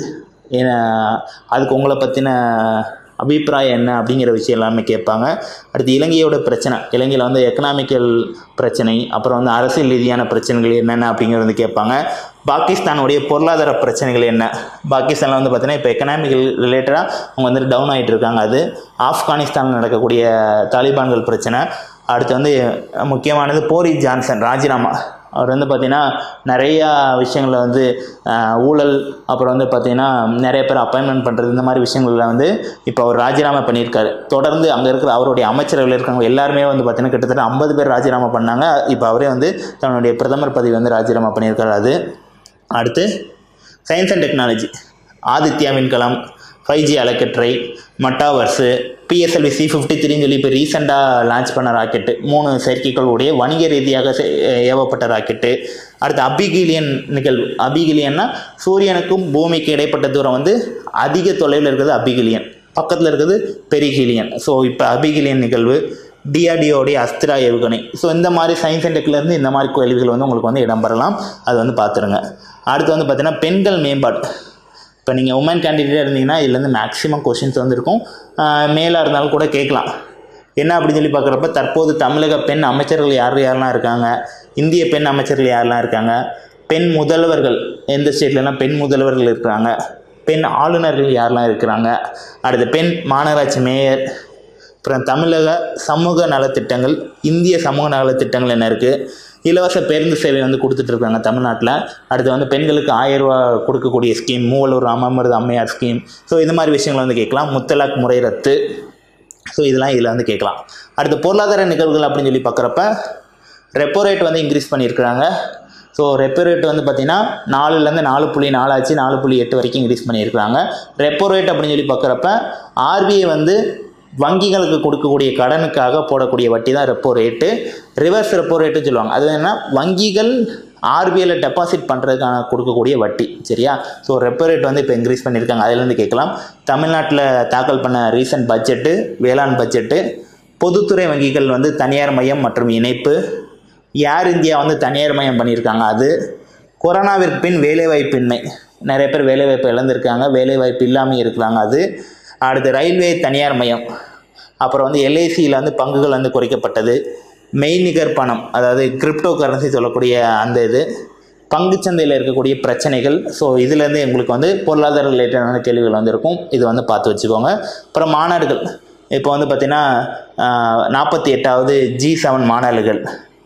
ஏன்னா- அதுக்கு உங்களை பற்றின அபிப்பிராயம் என்ன அப்படிங்கிற விஷயம் எல்லாமே கேட்பாங்க அடுத்து இலங்கையோட பிரச்சனை இலங்கையில் வந்து எக்கனாமிக்கல் பிரச்சனை அப்புறம் வந்து அரசியல் ரீதியான பிரச்சனைகள் என்னென்ன அப்படிங்கிறது வந்து கேட்பாங்க பாகிஸ்தானுடைய பொருளாதார பிரச்சனைகள் என்ன பாகிஸ்தானில் வந்து பார்த்தீங்கன்னா இப்போ எக்கனாமிக்கல் ரிலேட்டடாக அவங்க வந்துட்டு டவுன் ஆகிட்டு இருக்காங்க அது ஆப்கானிஸ்தானில் நடக்கக்கூடிய தாலிபான்கள் பிரச்சனை அடுத்து வந்து முக்கியமானது போரி ஜான்சன் ராஜினாமா அவர் வந்து பார்த்திங்கன்னா நிறையா விஷயங்களில் வந்து ஆஹ், ஊழல் அப்புறம் வந்து பார்த்திங்கன்னா நிறைய பேர் அப்பாயின்மெண்ட் பண்ணுறது இந்த மாதிரி விஷயங்களில் வந்து இப்போ அவர் ராஜினாமா பண்ணியிருக்காரு தொடர்ந்து அங்கே இருக்கிற அவருடைய அமைச்சர்கள் இருக்காங்க எல்லாருமே வந்து பார்த்திங்கன்னா கிட்டத்தட்ட ஐம்பது பேர் ராஜினாமா பண்ணாங்க இப்போ அவரே வந்து தன்னுடைய பிரதமர் பதவி வந்து ராஜினாமா பண்ணியிருக்காரு அது அடுத்து சயின்ஸ் அண்ட் டெக்னாலஜி ஆதித்யா விண்கலம் ஃபைவ் ஜி அலக்கற்றை மட்டாவர்ஸு பிஎஸ்எல்வி சி ஃபிஃப்டி த்ரீன்னு சொல்லி இப்போ ரீசெண்டாக லான்ச் பண்ண ராக்கெட்டு மூணு செயற்கைகளுடைய வணிக ரீதியாக செ- ஏவப்பட்ட ராக்கெட்டு அடுத்து அபிகிலியன் நிகழ்வு அபிகிலியன்னா சூரியனுக்கும் பூமிக்கு இடைப்பட்ட தூரம் வந்து அதிக தொலைவில் இருக்கிறது அபிகிலியன் பக்கத்தில் இருக்கிறது பெரிகிலியன் ஸோ இப்போ அபிகிலியன் நிகழ்வு டிஆர்டிஓடைய அஸ்திரா ஏவுகணை ஸோ இந்த மாதிரி சயின்ஸ் அண்ட் டெக்லேருந்து இந்த மாதிரி கேள்விகள் வந்து உங்களுக்கு வந்து இடம்பெறலாம் அது வந்து பார்த்துருங்க அடுத்து வந்து பார்த்தீங்கன்னா பெண்கள் மேம்பாடு இப்போ நீங்கள் உமன் கேண்டிடேட்டாக இருந்தீங்கன்னா இதுலேருந்து மேக்ஸிமம் கொஷின்ஸ் வந்துருக்கும் மேலாக இருந்தாலும் கூட கேட்கலாம் என்ன அப்படின்னு சொல்லி பார்க்குறப்ப தற்போது தமிழக பெண் அமைச்சர்கள் யார் யாரெல்லாம் இருக்காங்க இந்திய பெண் அமைச்சர்கள் யாரெல்லாம் இருக்காங்க பெண் முதல்வர்கள் எந்த ஸ்டேட்லலாம் பெண் முதல்வர்கள் இருக்கிறாங்க பெண் ஆளுநர்கள் யாரெல்லாம் இருக்கிறாங்க அடுத்து பெண் மாநகராட்சி மேயர் அப்புறம் தமிழக சமூக நலத்திட்டங்கள் இந்திய சமூக நலத்திட்டங்கள் என்ன இருக்குது இலவச பேருந்து சேவை வந்து கொடுத்துட்ருக்காங்க தமிழ்நாட்டில் அடுத்து வந்து பெண்களுக்கு ஆயிரம் ரூபா கொடுக்கக்கூடிய ஸ்கீம் மூவலூர் ராமாமிர்த அம்மையார் ஸ்கீம் ஸோ இது மாதிரி விஷயங்களை வந்து கேட்கலாம் முத்தலாக் முறை ரத்து ஸோ இதெல்லாம் இதில் வந்து கேட்கலாம் அடுத்து பொருளாதார நிகழ்வுகள் அப்படின்னு சொல்லி பார்க்குறப்ப ரெப்போ ரேட் வந்து இன்க்ரீஸ் பண்ணியிருக்கிறாங்க ஸோ ரெப்போ ரேட் வந்து பார்த்திங்கன்னா நாலுலேருந்து நாலு புள்ளி நாலாச்சு நாலு புள்ளி எட்டு வரைக்கும் இன்க்ரீஸ் பண்ணியிருக்கிறாங்க ரெப்போ ரேட் அப்படின்னு சொல்லி பார்க்குறப்ப ஆர்பிஐ வந்து வங்கிகளுக்கு கொடுக்கக்கூடிய கடனுக்காக போடக்கூடிய வட்டி தான் ரெப்போ ரேட்டு ரிவர்ஸ் ரெப்போ ரேட்டுன்னு சொல்லுவாங்க அது என்னன்னா வங்கிகள் ஆர்பிஐல டெபாசிட் பண்ணுறதுக்கான கொடுக்கக்கூடிய வட்டி சரியா ஸோ ரெப்போ ரேட் வந்து இப்போ இன்க்ரீஸ் பண்ணியிருக்காங்க அதுலேருந்து கேட்கலாம் தமிழ்நாட்டில் தாக்கல் பண்ண ரீசன்ட் பட்ஜெட்டு வேளாண் பட்ஜெட்டு பொதுத்துறை வங்கிகள் வந்து தனியார் மையம் மற்றும் இணைப்பு ஏர் இந்தியா வந்து தனியார் மயம் பண்ணியிருக்காங்க அது கொரோனாவிற்கு பின் வேலைவாய்ப்பின்மை நிறைய பேர் வேலைவாய்ப்பு இழந்திருக்காங்க வேலைவாய்ப்பு இல்லாமல் இருக்கிறாங்க அது அடுத்து ரயில்வே தனியார் மயம் அப்புறம் வந்து எல்ஐசியில் வந்து பங்குகள் வந்து குறைக்கப்பட்டது மெய்நிகர் பணம் அதாவது கிரிப்டோ கரன்சி சொல்லக்கூடிய அந்த இது பங்குச்சந்தையில் இருக்கக்கூடிய பிரச்சனைகள் ஸோ இதுலேருந்து உங்களுக்கு வந்து பொருளாதார ரிலேட்டடான கேள்விகள் வந்து இருக்கும் இது வந்து பார்த்து வச்சுக்கோங்க அப்புறம் மாநாடுகள் இப்போ வந்து பார்த்திங்கன்னா நாற்பத்தி எட்டாவது ஜி செவன் மாநாடுகள்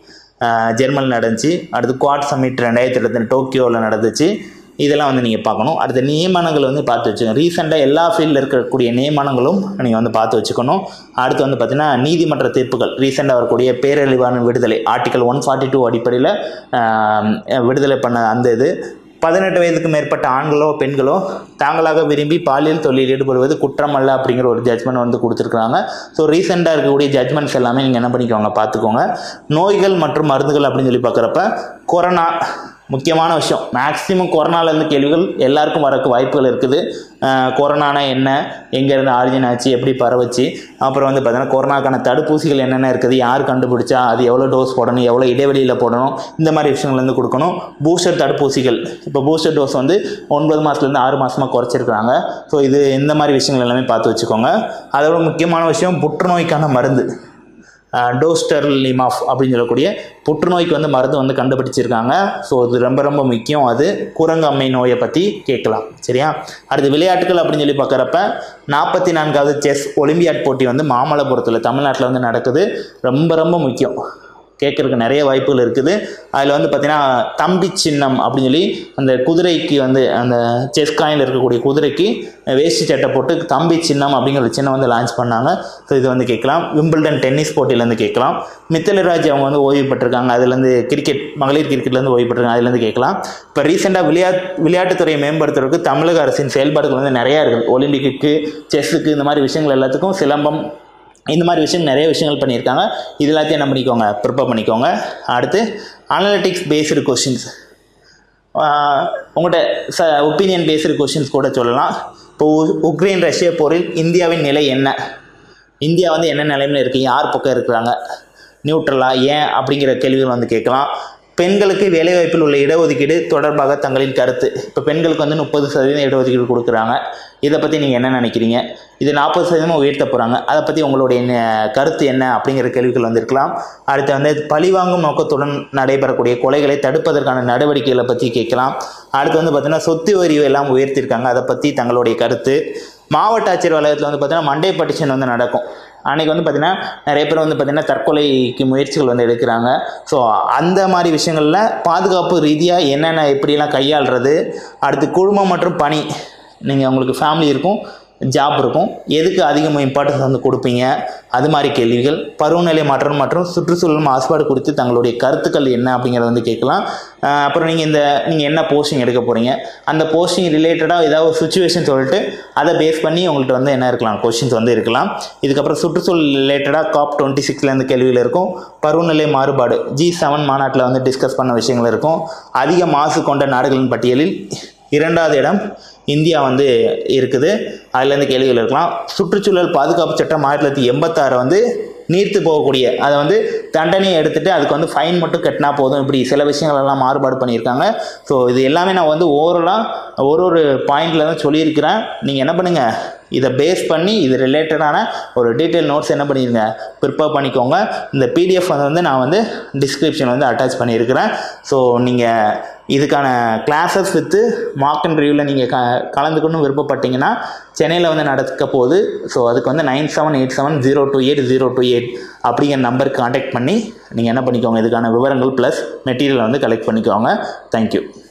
ஜெர்மனில் நடந்துச்சு அடுத்து குவாட் சமிட் ரெண்டாயிரத்தி இருபத்தி டோக்கியோவில் நடந்துச்சு இதெல்லாம் வந்து நீங்கள் பார்க்கணும் அடுத்த நியமனங்கள் வந்து பார்த்து வச்சுக்கணும் ரீசெண்டாக எல்லா ஃபீல்டில் இருக்கக்கூடிய நியமனங்களும் நீங்கள் வந்து பார்த்து வச்சுக்கணும் அடுத்து வந்து பார்த்திங்கன்னா நீதிமன்ற தீர்ப்புகள் ரீசெண்டாக வரக்கூடிய பேரழிவான விடுதலை ஆர்டிகல் ஒன் ஃபார்ட்டி டூ அடிப்படையில் ஆஹ், விடுதலை பண்ண அந்த இது பதினெட்டு வயதுக்கு மேற்பட்ட ஆண்களோ பெண்களோ தாங்களாக விரும்பி பாலியல் தொழிலில் ஈடுபடுவது குற்றம் அல்ல அப்படிங்கிற ஒரு ஜட்மெண்ட் வந்து கொடுத்துருக்காங்க ஸோ ரீசெண்டாக இருக்கக்கூடிய ஜட்மெண்ட்ஸ் எல்லாமே நீங்கள் என்ன பண்ணிக்கோங்க பார்த்துக்கோங்க நோய்கள் மற்றும் மருந்துகள் அப்படின்னு சொல்லி பார்க்குறப்ப கொரோனா முக்கியமான விஷயம் மேக்ஸிமம் கொரோனாலேருந்து கேள்விகள் எல்லாருக்கும் வரக்கு வாய்ப்புகள் இருக்குது அஹ் கொரோனானா என்ன எங்கேருந்து ஆரிஜின் ஆச்சு எப்படி பரவச்சு அப்புறம் வந்து பார்த்தீங்கன்னா கொரோனாக்கான தடுப்பூசிகள் என்னென்ன இருக்குது யார் கண்டுபிடிச்சா அது எவ்வளோ டோஸ் போடணும் எவ்வளோ இடைவெளியில் போடணும் இந்த மாதிரி விஷயங்கள் வந்து கொடுக்கணும் பூஸ்டர் தடுப்பூசிகள் இப்போ பூஸ்டர் டோஸ் வந்து ஒன்பது மாதத்துலேருந்து ஆறு மாதமாக குறைச்சிருக்காங்க ஸோ இது இந்த மாதிரி விஷயங்கள் எல்லாமே பார்த்து வச்சுக்கோங்க அதோட முக்கியமான விஷயம் புற்றுநோய்க்கான மருந்து டோஸ்டர்லிமாஃப் அப்படின்னு சொல்லக்கூடிய புற்றுநோய்க்கு வந்து மருந்து வந்து கண்டுபிடிச்சிருக்காங்க ஸோ இது ரொம்ப ரொம்ப முக்கியம் அது குரங்கு அம்மை நோயை பற்றி கேட்கலாம் சரியா அடுத்து விளையாட்டுகள் அப்படின்னு சொல்லி பார்க்குறப்ப நாற்பத்தி நான்காவது செஸ் ஒலிம்பியாட் போட்டி வந்து மாமல்லபுரத்தில் தமிழ்நாட்டில் வந்து நடக்குது ரொம்ப ரொம்ப முக்கியம் கேட்கறதுக்கு நிறைய வாய்ப்புகள் இருக்குது அதில் வந்து பார்த்தீங்கன்னா தம்பி சின்னம் அப்படின்னு சொல்லி அந்த குதிரைக்கு வந்து அந்த செஸ் காயினில் இருக்கக்கூடிய குதிரைக்கு வேஷ்டி சட்டை போட்டு தம்பி சின்னம் அப்படிங்கிற ஒரு சின்னம் வந்து லான்ச் பண்ணாங்க ஸோ இது வந்து கேட்கலாம் விம்பிள்டன் டென்னிஸ் போட்டியிலேருந்து கேட்கலாம் மித்தலராஜ் அவங்க வந்து ஓய்வு பெற்றிருக்காங்க அதுலேருந்து கிரிக்கெட் மகளிர் கிரிக்கெட்லேருந்து ஓய்வு பெற்றிருக்காங்க அதுலேருந்து கேட்கலாம் இப்போ ரீசெண்டாக விளையாட் விளையாட்டுத்துறையை மேம்படுத்துறதுக்கு தமிழக அரசின் செயல்பாடுகள் வந்து நிறையா இருக்குது ஒலிம்பிக்கு செஸ்ஸுக்கு இந்த மாதிரி விஷயங்கள் எல்லாத்துக்கும் சிலம்பம் இந்த மாதிரி விஷயம் நிறைய விஷயங்கள் பண்ணியிருக்காங்க இது எல்லாத்தையும் என்ன பண்ணிக்கோங்க ப்ரிப்பேர் பண்ணிக்கோங்க அடுத்து அனலிட்டிக்ஸ் பேஸ்டு கொஷின்ஸ் உங்கள்கிட்ட ச ஒப்பீனியன் பேஸ்டு கொஷின்ஸ் கூட சொல்லலாம் இப்போ உ- உக்ரைன் ரஷ்ய போரில் இந்தியாவின் நிலை என்ன இந்தியா வந்து என்ன நிலைமையில் இருக்குது யார் பக்கம் இருக்கிறாங்க நியூட்ரலா ஏன் அப்படிங்கிற கேள்விகள் வந்து கேட்கலாம் பெண்களுக்கு வேலைவாய்ப்பில் உள்ள இடஒதுக்கீடு தொடர்பாக தங்களின் கருத்து இப்போ பெண்களுக்கு வந்து முப்பது சதவீதம் இடஒதுக்கீடு கொடுக்குறாங்க இதை பற்றி நீங்கள் என்ன நினைக்கிறீங்க இது நாற்பது சதவீதமாக உயர்த்த போகிறாங்க அதை பற்றி உங்களுடைய ந- கருத்து என்ன அப்படிங்கிற கேள்விகள் வந்திருக்கலாம் அடுத்து வந்து பழிவாங்கும் நோக்கத்துடன் நடைபெறக்கூடிய கொலைகளை தடுப்பதற்கான நடவடிக்கைகளை பற்றி கேட்கலாம் அடுத்து வந்து பார்த்தீங்கன்னா சொத்து வரி எல்லாம் உயர்த்தியிருக்காங்க அதை பற்றி தங்களுடைய கருத்து மாவட்ட ஆட்சியர் வலயத்தில் வந்து பார்த்தீங்கன்னா மண்டே பட்டிஷன் வந்து நடக்கும் அன்றைக்கி வந்து பார்த்திங்கன்னா நிறைய பேர் வந்து பார்த்திங்கன்னா தற்கொலைக்கு முயற்சிகள் வந்து எடுக்கிறாங்க ஸோ அந்த மாதிரி விஷயங்களில் பாதுகாப்பு ரீதியாக என்னென்ன எப்படியெல்லாம் கையாளுறது அடுத்து குடும்பம் மற்றும் பணி நீங்கள் உங்களுக்கு ஃபேமிலி இருக்கும் ஜாப் இருக்கும் எதுக்கு அதிகமாக இம்பார்ட்டன்ஸ் வந்து கொடுப்பீங்க அது மாதிரி கேள்விகள் பருவநிலை மாற்றம் மற்றும் சுற்றுச்சூழல் மாசுபாடு குறித்து தங்களுடைய கருத்துக்கள் என்ன அப்படிங்கிறத வந்து கேட்கலாம் அஹ் அப்புறம் நீங்கள் இந்த நீங்கள் என்ன போஸ்டிங் எடுக்க போகிறீங்க அந்த போஸ்டிங் ரிலேட்டடாக ஏதாவது ஒரு சுச்சுவேஷன் சொல்லிட்டு அதை பேஸ் பண்ணி உங்கள்கிட்ட வந்து என்ன இருக்கலாம் கொஷின்ஸ் வந்து இருக்கலாம் இதுக்கப்புறம் சுற்றுச்சூழல் ரிலேட்டடாக காப் டுவெண்ட்டி சிக்ஸ்லேருந்து கேள்விகள் இருக்கும் பருவநிலை மாறுபாடு ஜி செவன் மாநாட்டில் வந்து டிஸ்கஸ் பண்ண விஷயங்கள் இருக்கும் அதிக மாசு கொண்ட நாடுகளின் பட்டியலில் இரண்டாவது இடம் இந்தியா வந்து இருக்குது அதுலேருந்து கேள்விகள் இருக்கலாம் சுற்றுச்சூழல் பாதுகாப்பு சட்டம் ஆயிரத்தி தொள்ளாயிரத்தி எண்பத்தாறு வந்து நீர்த்து போகக்கூடிய அதை வந்து தண்டனையை எடுத்துட்டு அதுக்கு வந்து ஃபைன் மட்டும் கட்டினா போதும் இப்படி சில விஷயங்கள் எல்லாம் மாறுபாடு பண்ணியிருக்காங்க ஸோ இது எல்லாமே நான் வந்து ஓவரலாக ஒரு ஒரு பாயிண்டில் தான் சொல்லியிருக்கிறேன் நீங்கள் என்ன பண்ணுங்கள் இதை பேஸ் பண்ணி இது ரிலேட்டடான ஒரு டீட்டெயில் நோட்ஸ் என்ன பண்ணிடுங்க ப்ரிப்பேர் பண்ணிக்கோங்க இந்த பிடிஎஃப் வந்து நான் வந்து டிஸ்கிரிப்ஷன் வந்து அட்டாச் பண்ணியிருக்கிறேன் ஸோ நீங்கள் இதுக்கான கிளாஸஸ் வித்து மார்க் அண்ட் ரிவ்யூவில் நீங்கள் க கலந்துக்கணும்னு விருப்பப்பட்டீங்கன்னா சென்னையில் வந்து நடக்க போகுது ஸோ அதுக்கு வந்து nine seven eight seven zero two eight zero two eight அப்படிங்கிற நம்பருக்கு காண்டாக்ட் பண்ணி நீங்கள் என்ன பண்ணிக்கோங்க இதுக்கான விவரங்கள் ப்ளஸ் மெட்டீரியலை வந்து கலெக்ட் பண்ணிக்கோங்க தேங்க்யூ